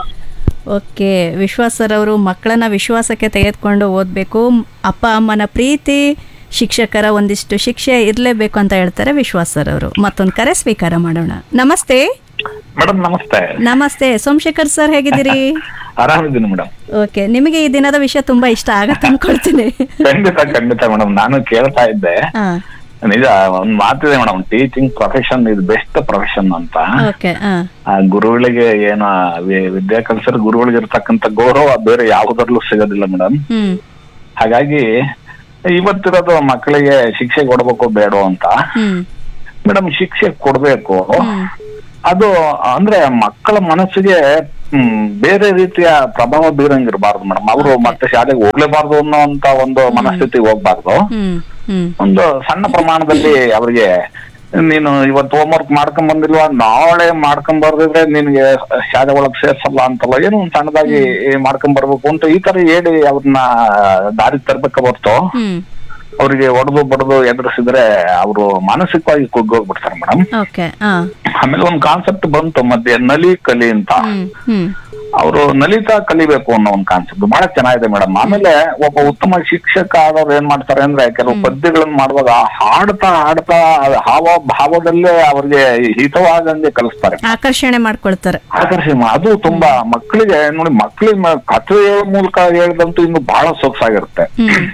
[SPEAKER 1] okay Vishwas sir ಅವರು ಮಕ್ಕಳನ್ನ ವಿಶ್ವಾಸಕ್ಕೆ ತೆಗೆದುಕೊಂಡು ಓದಬೇಕು ಅಪ್ಪ ಅಮ್ಮನ ಪ್ರೀತಿ ಶಿಕ್ಷಕರ ಒಂದಿಷ್ಟು ಶಿಕ್ಷೆ ಇರಲೇಬೇಕು ಅಂತ ಹೇಳ್ತಾರೆ ವಿಶ್ವಾಸ್ ಸರ್ ಅವರು ಮತ್ತೊಂದು ಕರೆ ಸ್ವೀಕಾರ ಮಾಡೋಣ ನಮಸ್ತೆ
[SPEAKER 9] ಮೇಡಮ್ ನಮಸ್ತೆ
[SPEAKER 1] ನಮಸ್ತೆ ಸೋಮಶೇಖರ್ ಸರ್ ಹೇಗಿದ್ದೀರಿ
[SPEAKER 9] ಆರಾಮಿದ್ದೀನಿ ಮೇಡಮ್
[SPEAKER 1] ಓಕೆ ನಿಮಗೆ ಈ ದಿನದ ವಿಷಯ ತುಂಬಾ ಇಷ್ಟ ಆಗತ್ತೆ ಅನ್ಕೊಳ್ತೀನಿ
[SPEAKER 9] ಖಂಡಿತ ಖಂಡಿತ ಮೇಡಮ್ ನಾನು ಕೇಳ್ತಾ ಇದ್ದೆ
[SPEAKER 1] ಹಾ
[SPEAKER 9] ನಿಜ ಒಂದ್ ಮಾತಿದೆ ಮೇಡಮ್ ಟೀಚಿಂಗ್ ಪ್ರೊಫೆಷನ್ ಇದು ಬೆಸ್ಟ್ ಪ್ರೊಫೆಷನ್ ಅಂತ
[SPEAKER 1] ಓಕೆ ಹಾ
[SPEAKER 9] ಆ ಗುರುಗಳಿಗೆ ಏನು ವಿ- ವಿದ್ಯಾ ಕಲ್ಸರ್ ಗುರುಗಳಿಗೆ ಇರ್ತಕ್ಕಂಥ ಗೌರವ ಬೇರೆ ಯಾವುದರಲ್ಲೂ ಸಿಗೋದಿಲ್ಲ ಮೇಡಮ್
[SPEAKER 1] ಹ್ಮ್
[SPEAKER 9] ಹಾಗಾಗಿ ಇವತ್ತಿರೋದು ಮಕ್ಕಳಿಗೆ ಶಿಕ್ಷೆ ಕೊಡ್ಬೇಕು ಬೇಡ ಅಂತ
[SPEAKER 1] ಹ್ಮ್
[SPEAKER 9] ಮೇಡಮ್ ಶಿಕ್ಷೆ ಕೊಡ್ಬೇಕು ಅದು ಅಂದ್ರೆ ಮಕ್ಕಳ ಮನಸ್ಸಿಗೆ ಹ್ಮ್, ಬೇರೆ ರೀತಿಯ ಪ್ರಭಾವ ಬೀರಂಗಿರ್ಬಾರ್ದು ಮೇಡಮ್ ಅವರು ಮತ್ತೆ ಶಾಲೆಗೆ ಹೋಗ್ಲೇಬಾರ್ದು ಅನ್ನೋಂತ ಒಂದು ಮನಸ್ಥಿತಿಗೆ ಹೋಗ್ಬಾರ್ದು
[SPEAKER 1] ಹ್ಮ್ ಹ್ಮ್
[SPEAKER 9] ಒಂದು ಸಣ್ಣ ಪ್ರಮಾಣದಲ್ಲಿ ಅವ್ರಿಗೆ ನೀನು ಇವತ್ತು ಹೋಮ್ವರ್ಕ್ ಮಾಡ್ಕೊಂಡ್ ಬಂದಿಲ್ವಾ ನಾಳೆ ಮಾಡ್ಕೊಂಡ್ ಬರ್ದಿದ್ರೆ ನಿನ್ಗೆ ಶಾಲೆ ಒಳಗ್ ಸೇರ್ಸಲ್ಲ ಅಂತಲ್ಲ ಏನೋ ಒಂದ್ ಸಣ್ಣದಾಗಿ ಮಾಡ್ಕೊಂಡ್ ಬರ್ಬೇಕು ಅಂತ ಈ ತರ ಹೇಳಿ ಅವ್ರನ್ನ ದಾರಿ ತರ್ಬೇಕ ಹೊರ್ತು
[SPEAKER 1] ಹ್ಮ್
[SPEAKER 9] ಅವ್ರಿಗೆ ಹೊಡೆದು ಬಡದು ಎದುರಿಸಿದ್ರೆ ಅವರು ಮಾನಸಿಕವಾಗಿ ಕುಗ್ಗೋಗ್ಬಿಡ್ತಾರೆ ಮೇಡಮ್
[SPEAKER 1] ಓಕೆ ಹಾ
[SPEAKER 9] ಆಮೇಲೆ ಒಂದ್ ಕಾನ್ಸೆಪ್ಟ್ ಬಂತು ಮಧ್ಯೆ ನಲಿ ಕಲಿ ಅಂತ
[SPEAKER 1] ಹ್ಮ್ ಹ್ಮ್
[SPEAKER 9] ಅವರು ನಲಿತಾ ಕಲಿಬೇಕು ಅನ್ನೋ ಒಂದು ಕಾನ್ಸೆಪ್ಟ್ ಬಹಳ ಚೆನ್ನಾಗಿದೆ ಮೇಡಮ್ ಆಮೇಲೆ ಒಬ್ಬ ಉತ್ತಮ ಶಿಕ್ಷಕ ಆದವ್ರು ಏನ್ ಮಾಡ್ತಾರೆ ಅಂದ್ರೆ ಕೆಲವು ಪದ್ಯಗಳನ್ನ ಮಾಡುವಾಗ ಹಾಡ್ತಾ ಹಾಡ್ತಾ ಅದ್ ಹಾವ ಭಾವದಲ್ಲೇ ಅವ್ರಿಗೆ ಹಿತವಾದಂಗೆ ಕಲಿಸ್ತಾರೆ
[SPEAKER 1] ಆಕರ್ಷಣೆ ಮಾಡ್ಕೊಳ್ತಾರೆ
[SPEAKER 9] ಆಕರ್ಷಣೆ ಮಾ- ಅದು ತುಂಬಾ ಮಕ್ಕಳಿಗೆ ನೋಡಿ ಮಕ್ಕಳಿಗೆ ಕಥೆ ಮೂಲಕ ಹೇಳಿದಂತೂ ಇನ್ನು ಬಹಳ ಸೊಗಸಾಗಿರುತ್ತೆ
[SPEAKER 1] ಹ್ಮ್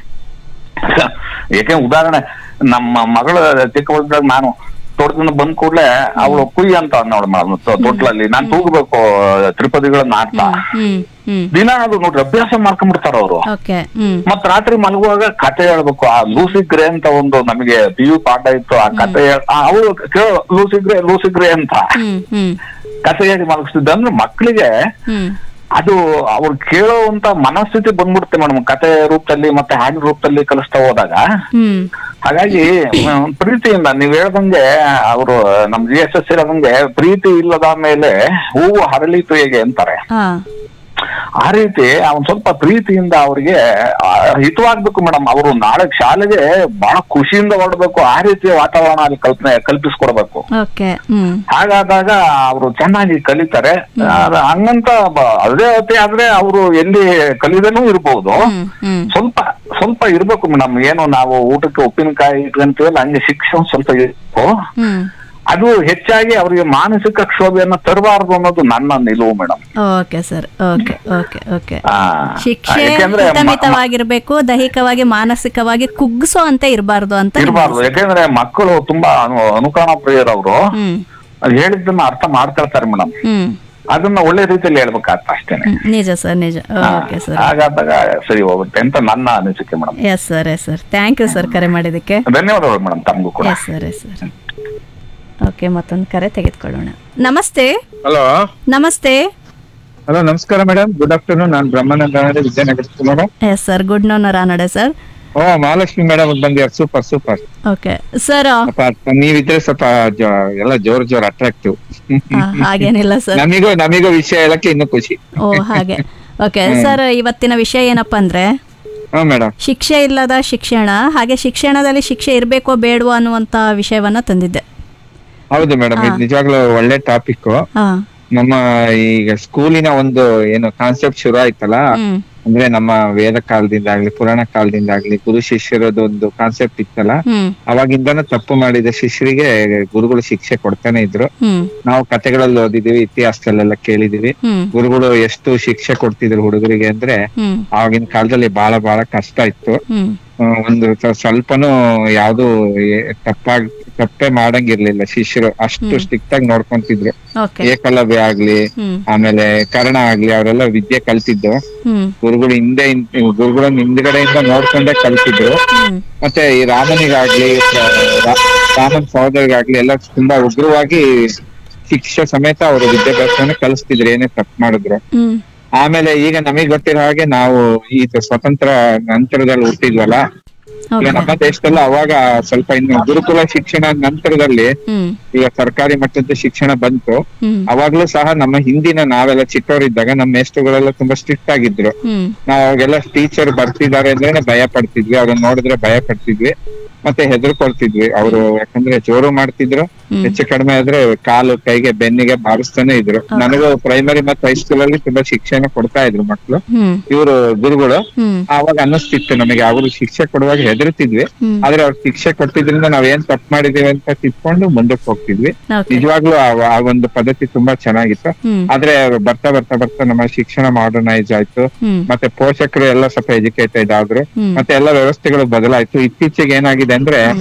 [SPEAKER 9] ಏಕೆ ಉದಾಹರಣೆ ನಮ್ಮ ಮಗಳು ಚಿಕ್ಕವಳಿದ್ದಾಗ ನಾನು ತೋಟದಿಂದ ಬಂದ್ ಕೂಡ್ಲೆ ಅವಳು ಕುಯ್ ಅಂತ ನೋಡ್ ಮೇಡಮ್ ತೊಟ್ಲಲ್ಲಿ ನಾನ್ ತೂಗಬೇಕು ತ್ರಿಪದಿಗಳನ್ನ ಆಡ್ತಾ
[SPEAKER 1] ಹ್ಮ್ ಹ್ಮ್
[SPEAKER 9] ದಿನ ಅದು ನೋಡ್ರಿ ಅಭ್ಯಾಸ ಮಾಡ್ಕೊಂಡ್ಬಿಡ್ತಾರ ಅವರು
[SPEAKER 1] ಓಕೆ ಹ್ಮ್
[SPEAKER 9] ಮತ್ ರಾತ್ರಿ ಮಲಗುವಾಗ ಕತೆ ಹೇಳ್ಬೇಕು ಆ ಲೂಸಿಗ್ರೆ ಅಂತ ಒಂದು ನಮಗೆ ಪಿ ಯು ಪಾಠ ಇತ್ತು ಆ ಕತೆ ಅವಳು ಕೇಳು ಲೂಸಿಗ್ರೆ ಲೂಸಿಗ್ರೆ ಅಂತ
[SPEAKER 1] ಹ್ಮ್ ಹ್ಮ್
[SPEAKER 9] ಕತೆ ಹೇಳಿ ಮಲಗಿಸ್ತಿದ್ದ ಅಂದ್ರೆ ಮಕ್ಕಳಿಗೆ
[SPEAKER 1] ಹ್ಮ್
[SPEAKER 9] ಅದು ಅವ್ರು ಕೇಳೋವಂತ ಮನಸ್ಥಿತಿ ಬಂದ್ಬಿಡುತ್ತೆ ಮೇಡಮ್ ಕತೆ ರೂಪದಲ್ಲಿ ಮತ್ತೆ ಹಾಡಿನ ರೂಪದಲ್ಲಿ ಕಲಿಸ್ತಾ ಹೋದಾಗ
[SPEAKER 1] ಹ್ಮ್
[SPEAKER 9] ಹಾಗಾಗಿ ಮ್, ಪ್ರೀತಿಯಿಂದ ನೀವ್ ಹೇಳ್ದಂಗೆ ಅವರು ನಮ್ ಜಿ ಎಸ್ ಎಸ್ ಹೇಳ್ದಂಗೆ ಪ್ರೀತಿ ಇಲ್ಲದ ಮೇಲೆ ಹೂವು ಹರಳಿತು ಹೇಗೆ ಅಂತಾರೆ
[SPEAKER 1] ಹಾ
[SPEAKER 9] ಆ ರೀತಿ ಅವನ್ ಸ್ವಲ್ಪ ಪ್ರೀತಿಯಿಂದ ಅವ್ರಿಗೆ ಆ, ಹಿತವಾಗ್ಬೇಕು ಮೇಡಮ್ ಅವರು ನಾಳೆ ಶಾಲೆಗೆ ಬಹಳ ಖುಷಿಯಿಂದ ಹೊರಡ್ಬೇಕು ಆ ರೀತಿಯ ವಾತಾವರಣ ಅಲ್ಲಿ ಕಲ್ಪನೆ ಕಲ್ಪಿಸ್ಕೊಡ್ಬೇಕು
[SPEAKER 1] ಓಕೆ ಹ್ಮ್
[SPEAKER 9] ಹಾಗಾದಾಗ ಅವರು ಚೆನ್ನಾಗಿ ಕಲಿತಾರೆ ಆ, ಹಂಗಂತ ಬ- ಅದೇ ಹೊತ್ತೆ ಆದ್ರೆ ಅವರು ಎಲ್ಲಿ ಕಲಿದೇನೂ ಇರ್ಬೋದು
[SPEAKER 1] ಹ್ಮ್ ಹ್ಮ್
[SPEAKER 9] ಸ್ವಲ್ಪ ಸ್ವಲ್ಪ ಇರ್ಬೇಕು ಮೇಡಮ್ ಏನು ನಾವು ಊಟಕ್ಕೆ ಉಪ್ಪಿನಕಾಯಿ ಇಟ್ಕೊಂತೀವಲ್ಲ ಹಂಗೆ ಶಿಕ್ಷಣ ಸ್ವಲ್ಪ ಇರ್ಬೇಕು
[SPEAKER 1] ಹ್ಮ್
[SPEAKER 9] ಅದು ಹೆಚ್ಚಾಗಿ ಅವರಿಗೆ ಮಾನಸಿಕ ಕ್ಷೋಭೆಯನ್ನ ತರಬಾರದು ಅನ್ನೋದು ನನ್ನ ನಿಲುವು madam
[SPEAKER 1] okay sir okay okay okay
[SPEAKER 9] ಆ,
[SPEAKER 1] ಶಿಕ್ಷೆ
[SPEAKER 9] ಯಾಕೆಂದ್ರೆ ಮ- ಮ-
[SPEAKER 1] ಹಿತಮಿತವಾಗಿರ್ಬೇಕು ದೈಹಿಕವಾಗಿ ಮಾನಸಿಕವಾಗಿ ಕುಗ್ಗಿಸೋ ಅಂತ ಇರಬಾರ್ದು ಅಂತ ನಿಮ್ಮ
[SPEAKER 9] ಇರಬಾರ್ದು ಯಾಕೆಂದ್ರೆ ಮಕ್ಕಳು ತುಂಬಾ ಅನು ಅನುಕರಣ ಪ್ರಿಯರವರು
[SPEAKER 1] ಹ್ಮ್
[SPEAKER 9] ಹೇಳಿದ್ದನ್ನ ಅರ್ಥ ಮಾಡ್ಕೊಳ್ತಾರೆ ಮೇಡಮ್
[SPEAKER 1] ಹ್ಮ್
[SPEAKER 9] ಅದನ್ನ ಒಳ್ಳೆ ರೀತಿಯಲ್ಲಿ ಹೇಳ್ಬೇಕಾಗ್ತ ಅಷ್ಟೇನೆ
[SPEAKER 1] ಹ್ಮ್, ನಿಜ ಸರ್ ನಿಜ ಓಕೆ ಸರ್
[SPEAKER 9] ಹಾಗಾದಾಗ ಸರಿ ಹೋಗುತ್ತೆ ಅಂತ ನನ್ನ ಅನಿಸಿಕೆ madam
[SPEAKER 1] yes sir yes sir thank you sir ಕರೆ ಮಾಡಿದ್ದಕ್ಕೆ
[SPEAKER 9] ಧನ್ಯವಾದಗಳು ಮೇಡಮ್ ತಮಗೂ ಕೂಡ
[SPEAKER 1] yes sir yes sir okay ಮತ್ತೊಂದು ಕರೆ ತೆಗೆದುಕೊಳ್ಳೋಣ ನಮಸ್ತೆ
[SPEAKER 10] ಹಲೋ
[SPEAKER 1] ನಮಸ್ತೆ
[SPEAKER 10] ಹಲೋ ನಮಸ್ಕಾರ ಮೇಡಮ್ ಗುಡ್ ಆಫ್ಟರ್ನೂನ್ ನಾನು Brahmananda Ranade Vidyanagara madam
[SPEAKER 1] yes sir good no Ranade sir
[SPEAKER 10] oh Mahalakshmi madam ಬಂದಿದ್ದಾರೆ ಸೂಪರ್ ಸೂಪರ್
[SPEAKER 1] ಓಕೆ ಸರ್
[SPEAKER 10] ಸ್ವಲ್ಪ ನೀವಿದ್ರೆ ಸ್ವಲ್ಪ ಜೋ- ಎಲ್ಲ ಜೋರ್ ಜೋರ್ ಅಟ್ರಾಕ್ಟಿವ್
[SPEAKER 1] ಹಾಗೇನಿಲ್ಲ ಸರ್
[SPEAKER 10] ನಮಿಗೂ ನಮಿಗೂ ವಿಷಯ ಹೇಳಕ್ಕೆ ಇನ್ನೂ ಖುಷಿ
[SPEAKER 1] ಓ ಹಾಗೆ ಓಕೆ ಸರ್ ಇವತ್ತಿನ ವಿಷಯ ಏನಪ್ಪಾ ಅಂದ್ರೆ
[SPEAKER 10] ಹಾ ಮೇಡಮ್
[SPEAKER 1] ಶಿಕ್ಷೆ ಇಲ್ಲದ ಶಿಕ್ಷಣ ಹಾಗೆ ಶಿಕ್ಷಣದಲ್ಲಿ ಶಿಕ್ಷೆ ಇರಬೇಕೋ ಬೇಡವೋ ಅನ್ನುವಂತ ವಿಷಯವನ್ನ ತಂದಿದ್ದೆ
[SPEAKER 10] ಹೌದು ಮೇಡಮ್ ಇದು ನಿಜವಾಗ್ಲೂ ಒಳ್ಳೆ ಟಾಪಿಕ್
[SPEAKER 1] ಹಾ
[SPEAKER 10] ನಮ್ಮ ಈಗ ಸ್ಕೂಲಿನ ಒಂದು ಏನು ಕಾನ್ಸೆಪ್ಟ್ ಶುರು ಆಯ್ತಲ್ಲ
[SPEAKER 1] ಹ್ಮ್
[SPEAKER 10] ಅಂದ್ರೆ ನಮ್ಮ ವೇದ ಕಾಲದಿಂದ ಆಗ್ಲಿ ಪುರಾಣ ಕಾಲದಿಂದ ಆಗ್ಲಿ ಗುರು ಶಿಷ್ಯರದ್ದು ಒಂದು ಕಾನ್ಸೆಪ್ಟ್ ಇತ್ತಲ್ಲ
[SPEAKER 1] ಹ್ಮ್
[SPEAKER 10] ಅವಾಗಿಂದನೂ ತಪ್ಪು ಮಾಡಿದ ಶಿಷ್ಯರಿಗೆ ಗುರುಗಳು ಶಿಕ್ಷೆ ಕೊಡ್ತಾನೆ ಇದ್ರು
[SPEAKER 1] ಹ್ಮ್
[SPEAKER 10] ನಾವು ಕತೆಗಳಲ್ಲಿ ಓದಿದೀವಿ ಇತಿಹಾಸದಲ್ಲೆಲ್ಲ ಕೇಳಿದೀವಿ
[SPEAKER 1] ಹ್ಮ್
[SPEAKER 10] ಗುರುಗಳು ಎಷ್ಟು ಶಿಕ್ಷೆ ಕೊಡ್ತಿದ್ರು ಹುಡುಗರಿಗೆ ಅಂದ್ರೆ
[SPEAKER 1] ಹ್ಮ್
[SPEAKER 10] ಆವಾಗಿನ ಕಾಲದಲ್ಲಿ ಬಹಳ ಬಹಳ ಕಷ್ಟ ಇತ್ತು
[SPEAKER 1] ಹ್ಮ್
[SPEAKER 10] ಆ, ಒಂದು ಸ- ಸ್ವಲ್ಪನೂ ಯಾವ್ದು ಏ- ತಪ್ಪಾಗ್ ತಪ್ಪೆ ಮಾಡಂಗಿರ್ಲಿಲ್ಲ ಶಿಷ್ಯರು ಅಷ್ಟು ಸ್ಟ್ರಿಕ್ಟ್ ಆಗಿ ನೋಡ್ಕೊಂತಿದ್ರು
[SPEAKER 1] ಓಕೆ
[SPEAKER 10] ಏಕಲವ್ಯ ಆಗ್ಲಿ
[SPEAKER 1] ಹ್ಮ್
[SPEAKER 10] ಆಮೇಲೆ ಕರ್ಣ ಆಗ್ಲಿ ಅವರೆಲ್ಲ ವಿದ್ಯೆ ಕಲ್ತಿದ್ದು
[SPEAKER 1] ಹ್ಮ್
[SPEAKER 10] ಗುರುಗಳು ಹಿಂದೆ ಹಿಂದ್- ಗುರುಗಳನ್ನ ಹಿಂದ್ಗಡೆಯಿಂದ ನೋಡ್ಕೊಂಡೇ ಕಲ್ತಿದ್ರು
[SPEAKER 1] ಹ್ಮ್
[SPEAKER 10] ಮತ್ತೆ ಈ ರಾಮನಿಗಾಗ್ಲಿ ರಾ- ರಾಮನ್ ಸಹೋದರಿಗಾಗ್ಲಿ ಎಲ್ಲ ತುಂಬಾ ಉಗ್ರವಾಗಿ ಶಿಕ್ಷೆ ಸಮೇತ ಅವರು ವಿದ್ಯಾಭ್ಯಾಸವನ್ನ ಕಲಿಸ್ತಿದ್ರು ಏನೇ ತಪ್ಪು ಮಾಡಿದ್ರು
[SPEAKER 1] ಹ್ಮ್
[SPEAKER 10] ಆಮೇಲೆ ಈಗ ನಮಗ್ ಗೊತ್ತಿರೋ ಹಾಗೆ ನಾವು ಈ ಸ್ವತಂತ್ರ ನಂತರದಲ್ಲಿ ಹುಟ್ಟಿದ್ವಲ್ಲ ಈಗ
[SPEAKER 1] ಓಕೆ
[SPEAKER 10] ನಮ್ಮ ದೇಶದಲ್ಲಿ ಅವಾಗ ಸ್ವಲ್ಪ ಇನ್ನು ಗುರುಕುಲ ಶಿಕ್ಷಣ ನಂತರದಲ್ಲಿ
[SPEAKER 1] ಹ್ಮ್
[SPEAKER 10] ಈಗ ಸರ್ಕಾರಿ ಮಟ್ಟದ ಶಿಕ್ಷಣ ಬಂತು
[SPEAKER 1] ಹ್ಮ್
[SPEAKER 10] ಅವಾಗ್ಲೂ ಸಹ ನಮ್ಮ ಹಿಂದಿನ ನಾವೆಲ್ಲ ಚಿಕ್ಕವರಿದ್ದಾಗ ನಮ್ಮ ಮೇಷ್ಟ್ರುಗಳೆಲ್ಲ ತುಂಬಾ ಸ್ಟ್ರಿಕ್ಟ್ ಆಗಿದ್ರು
[SPEAKER 1] ಹ್ಮ್
[SPEAKER 10] ನಾವ್ ಅವಾಗೆಲ್ಲ ಟೀಚರ್ ಬರ್ತಿದ್ದಾರೆ ಅಂದ್ರೆ ಭಯ ಪಡ್ತಿದ್ವಿ ಅವ್ರನ್ನ ನೋಡಿದ್ರೆ ಭಯ ಪಡ್ತಿದ್ವಿ ಮತ್ತೆ ಹೆದರ್ಕೊಳ್ತಿದ್ವಿ ಅವರು ಯಾಕಂದ್ರೆ ಜೋರು ಮಾಡ್ತಿದ್ರು
[SPEAKER 1] ಹ್ಮ್.
[SPEAKER 10] ಹೆಚ್ಚು ಕಡಿಮೆ ಆದ್ರೆ ಕಾಲು ಕೈಗೆ ಬೆನ್ನಿಗೆ ಬಾರಿಸ್ತಾನೆ ಇದ್ರು ನನಗೂ ಪ್ರೈಮರಿ ಮತ್ತೆ ಹೈಸ್ಕೂಲ್ ಅಲ್ಲಿ ತುಂಬಾ ಶಿಕ್ಷಣ ಕೊಡ್ತಾ ಇದ್ರು ಮಕ್ಳು
[SPEAKER 1] ಹ್ಮ್
[SPEAKER 10] ಇವರು ಗುರುಗಳು
[SPEAKER 1] ಹ್ಮ್
[SPEAKER 10] ಅವಾಗ ಅನ್ನಿಸ್ತಿತ್ತು ನಮಗೆ ಅವರು ಶಿಕ್ಷೆ ಕೊಡುವಾಗ ಹೆದರ್ತಿದ್ವಿ
[SPEAKER 1] ಹ್ಮ್
[SPEAKER 10] ಆದ್ರೆ ಅವ್ರು ಶಿಕ್ಷೆ ಕೊಟ್ಟಿದ್ರಿಂದ ನಾವ್ ಏನ್ ತಪ್ಪು ಮಾಡಿದೀವಿ ಅಂತ ತಿಳ್ಕೊಂಡು ಮುಂದಕ್ಕೆ ಹೋಗ್ತಿದ್ವಿ
[SPEAKER 1] ಓಕೆ
[SPEAKER 10] ನಿಜವಾಗ್ಲೂ ಆ- ಆ ಒಂದು ಪದ್ಧತಿ ತುಂಬಾ ಚೆನ್ನಾಗಿತ್ತು
[SPEAKER 1] ಹ್ಮ್
[SPEAKER 10] ಆದ್ರೆ ಬರ್ತಾ ಬರ್ತಾ ಬರ್ತಾ ನಮ್ಮ ಶಿಕ್ಷಣ ಮಾಡರ್ನೈಸ್ ಆಯ್ತು
[SPEAKER 1] ಹ್ಮ್
[SPEAKER 10] ಮತ್ತೆ ಪೋಷಕರು ಎಲ್ಲ ಸ್ವಲ್ಪ ಎಜುಕೇಟೆಡ್ ಆದ್ರು
[SPEAKER 1] ಹ್ಮ್
[SPEAKER 10] ಮತ್ತೆ ಎಲ್ಲ ವ್ಯವಸ್ಥೆಗಳು ಬದಲಾಯ್ತು ಇತ್ತೀಚೆಗೆ ಏನಾಗಿದೆ ಅಂದ್ರೆ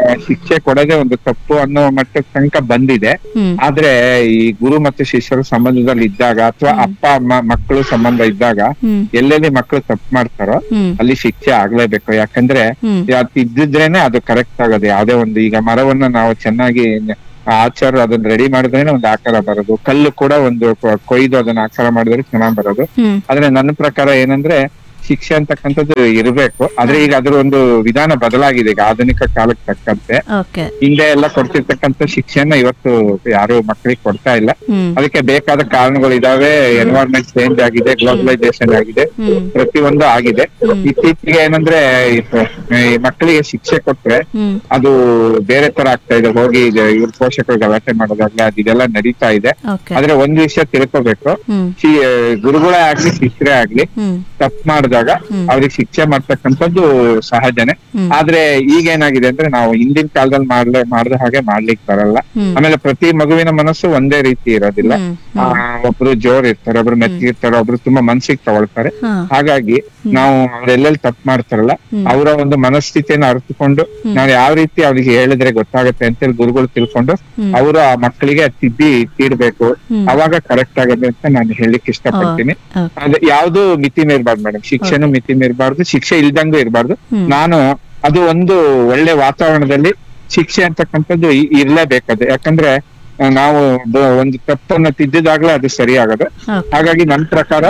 [SPEAKER 10] ಶಿಕ್ಷೆ ಕೊಡೋದೇ ಒಂದು ತಪ್ಪು ಅನ್ನೋ ಮಟ್ಟದ ತನಕ ಬಂದಿದೆ
[SPEAKER 1] ಹ್ಮ್
[SPEAKER 10] ಆದ್ರೆ ಈ ಗುರು ಮತ್ತು ಶಿಷ್ಯರ ಸಂಬಂಧದಲ್ಲಿ ಇದ್ದಾಗ ಅಥವಾ ಅಪ್ಪ ಅಮ್ಮ ಮಕ್ಕಳು ಸಂಬಂಧ ಇದ್ದಾಗ
[SPEAKER 1] ಹ್ಮ್
[SPEAKER 10] ಎಲ್ಲೆಲ್ಲಿ ಮಕ್ಕಳು ತಪ್ಪು ಮಾಡ್ತಾರೋ
[SPEAKER 1] ಹ್ಮ್
[SPEAKER 10] ಅಲ್ಲಿ ಶಿಕ್ಷೆ ಆಗ್ಲೇಬೇಕು ಯಾಕಂದ್ರೆ
[SPEAKER 1] ಹ್ಮ್
[SPEAKER 10] ಅದ್ ಇದ್ದಿದ್ರೇನೆ ಅದು ಕರೆಕ್ಟ್ ಆಗೋದು ಯಾವ್ದೇ ಒಂದು ಈಗ ಮರವನ್ನ ನಾವು ಚೆನ್ನಾಗಿ ನ- ಆಚಾರ ಅದನ್ನ ರೆಡಿ ಮಾಡಿದ್ರೇನೆ ಒಂದು ಆಕಾರ ಬರೋದು ಕಲ್ಲು ಕೂಡ ಒಂದು ಕೊ- ಕೊಯ್ದು ಅದನ್ನ ಆಕಾರ ಮಾಡಿದ್ರೆ ಚೆನ್ನಾಗ್ ಬರೋದು
[SPEAKER 1] ಹ್ಮ್
[SPEAKER 10] ಆದ್ರೆ ನನ್ನ ಪ್ರಕಾರ ಏನಂದ್ರೆ ಶಿಕ್ಷೆ ಅಂತಕ್ಕಂಥದ್ದು ಇರ್ಬೇಕು ಆದ್ರೆ ಈಗ ಅದ್ರ ಒಂದು ವಿಧಾನ ಬದಲಾಗಿದೆ ಈಗ ಆಧುನಿಕ ಕಾಲಕ್ಕೆ ತಕ್ಕಂತೆ
[SPEAKER 1] ಓಕೆ
[SPEAKER 10] ಹಿಂದೆ ಎಲ್ಲ ಕೊಡ್ತಿರ್ತಕ್ಕಂಥ ಶಿಕ್ಷೆನ ಇವತ್ತು ಯಾರು ಮಕ್ಕಳಿಗೆ ಕೊಡ್ತಾ ಇಲ್ಲ
[SPEAKER 1] ಹ್ಮ್
[SPEAKER 10] ಅದಕ್ಕೆ ಬೇಕಾದ ಕಾರಣಗಳು ಇದಾವೆ ಎನ್ವೈರ್ಮೆಂಟ್ ಚೇಂಜ್ ಆಗಿದೆ ಗ್ಲೋಬಲೈಸೇಷನ್ ಆಗಿದೆ
[SPEAKER 1] ಹ್ಮ್
[SPEAKER 10] ಪ್ರತಿಯೊಂದು ಆಗಿದೆ ಇತ್ತೀಚೆಗೆ ಏನಂದ್ರೆ ಈ ಪ- ಈ ಮಕ್ಕಳಿಗೆ ಶಿಕ್ಷೆ ಕೊಟ್ರೆ
[SPEAKER 1] ಹ್ಮ್
[SPEAKER 10] ಅದು ಬೇರೆ ತರ ಆಗ್ತಾ ಇದೆ ಹೋಗಿ ಇದು ಇವ್ರ ಪೋಷಕರು ಗಲಾಟೆ ಮಾಡೋದಾಗ್ಲಿ ಅದು ಇದೆಲ್ಲ ನಡೀತಾ ಇದೆ
[SPEAKER 1] ಓಕೆ
[SPEAKER 10] ಆದ್ರೆ ಒಂದ್ ವಿಷಯ ತಿಳ್ಕೊಬೇಕು
[SPEAKER 1] ಹ್ಮ್
[SPEAKER 10] ಶಿ- ಗುರುಗಳೇ ಆಗ್ಲಿ ಶಿಷ್ಯರೇ ಆಗ್ಲಿ
[SPEAKER 1] ಹ್ಮ್
[SPEAKER 10] ತಪ್ಪು ಮಾಡಿದಾಗ ಅವ್ರಿಗೆ ಶಿಕ್ಷೆ ಮಾಡ್ತಕ್ಕಂಥದ್ದು ಸಹಜನೆ
[SPEAKER 1] ಹ್ಮ್.
[SPEAKER 10] ಆದ್ರೆ ಈಗ ಏನಾಗಿದೆ ಅಂದ್ರೆ ನಾವು ಹಿಂದಿನ ಕಾಲದಲ್ಲಿ ಮಾಡ್ಲೆ ಮಾಡ್ದ ಹಾಗೆ ಮಾಡ್ಲಿಕ್ಕೆ ಬರಲ್ಲ
[SPEAKER 1] ಹ್ಮ್.
[SPEAKER 10] ಆಮೇಲೆ ಪ್ರತಿ ಮಗುವಿನ ಮನಸ್ಸು ಒಂದೇ ರೀತಿ ಇರೋದಿಲ್ಲ
[SPEAKER 1] ಹ್ಮ್
[SPEAKER 10] ಆ, ಒಬ್ರು ಜೋರ್ ಇರ್ತಾರೆ ಒಬ್ರು ಮೆತ್ತಿಗಿರ್ತಾರೆ ಒಬ್ರು ತುಂಬಾ ಮನ್ಸಿಗೆ ತಗೊಳ್ತಾರೆ
[SPEAKER 1] ಹಾ
[SPEAKER 10] ಹಾಗಾಗಿ ನಾವು ಅವ್ರೆಲ್ಲೆಲ್ಲಿ ತಪ್ಪು ಮಾಡ್ತಾರಲ್ಲ ಅವರ ಒಂದು ಮನಸ್ಥಿತಿಯನ್ನ ಅರ್ಥಕೊಂಡು ನಾವು ಯಾವ ರೀತಿ ಅವ್ರಿಗೆ ಹೇಳಿದ್ರೆ ಗೊತ್ತಾಗುತ್ತೆ ಅಂತೇಳಿ ಗುರುಗಳು ತಿಳ್ಕೊಂಡು ಅವರು ಆ ಮಕ್ಕಳಿಗೆ ತಿದ್ದಿ ತೀರ್ಬೇಕು ಅವಾಗ ಕರೆಕ್ಟ್ ಆಗುತ್ತೆ ಅಂತ ನಾನು ಹೇಳಿಕ್ ಇಷ್ಟಪಡ್ತೀನಿ
[SPEAKER 1] ಓಕೆ
[SPEAKER 10] ಅದೇ ಯಾವ್ದು ಮಿತಿ ಮೀರ್ಬಾರ್ದು ಮೇಡಮ್ ಶಿಕ್ಷೆನೂ ಮಿತಿ ಮೀರ್ಬಾರ್ದು ಶಿಕ್ಷೆ ಇಲ್ದಂಗೂ ಇರಬಾರ್ದು ನಾನು ಅದು ಒಂದು ಒಳ್ಳೆ ವಾತಾವರಣದಲ್ಲಿ ಶಿಕ್ಷೆ ಅಂತಕ್ಕಂಥದ್ದು ಇ- ಇರ್ಲೇಬೇಕದು ಯಾಕಂದ್ರೆ ಆ, ನಾವು ಬ- ಒಂದು ತಪ್ಪನ್ನ ತಿದ್ದಿದಾಗ್ಲೇ ಅದು ಸರಿ ಆಗೋದು
[SPEAKER 1] ಓಕೆ
[SPEAKER 10] ಹಾಗಾಗಿ ನನ್ನ ಪ್ರಕಾರ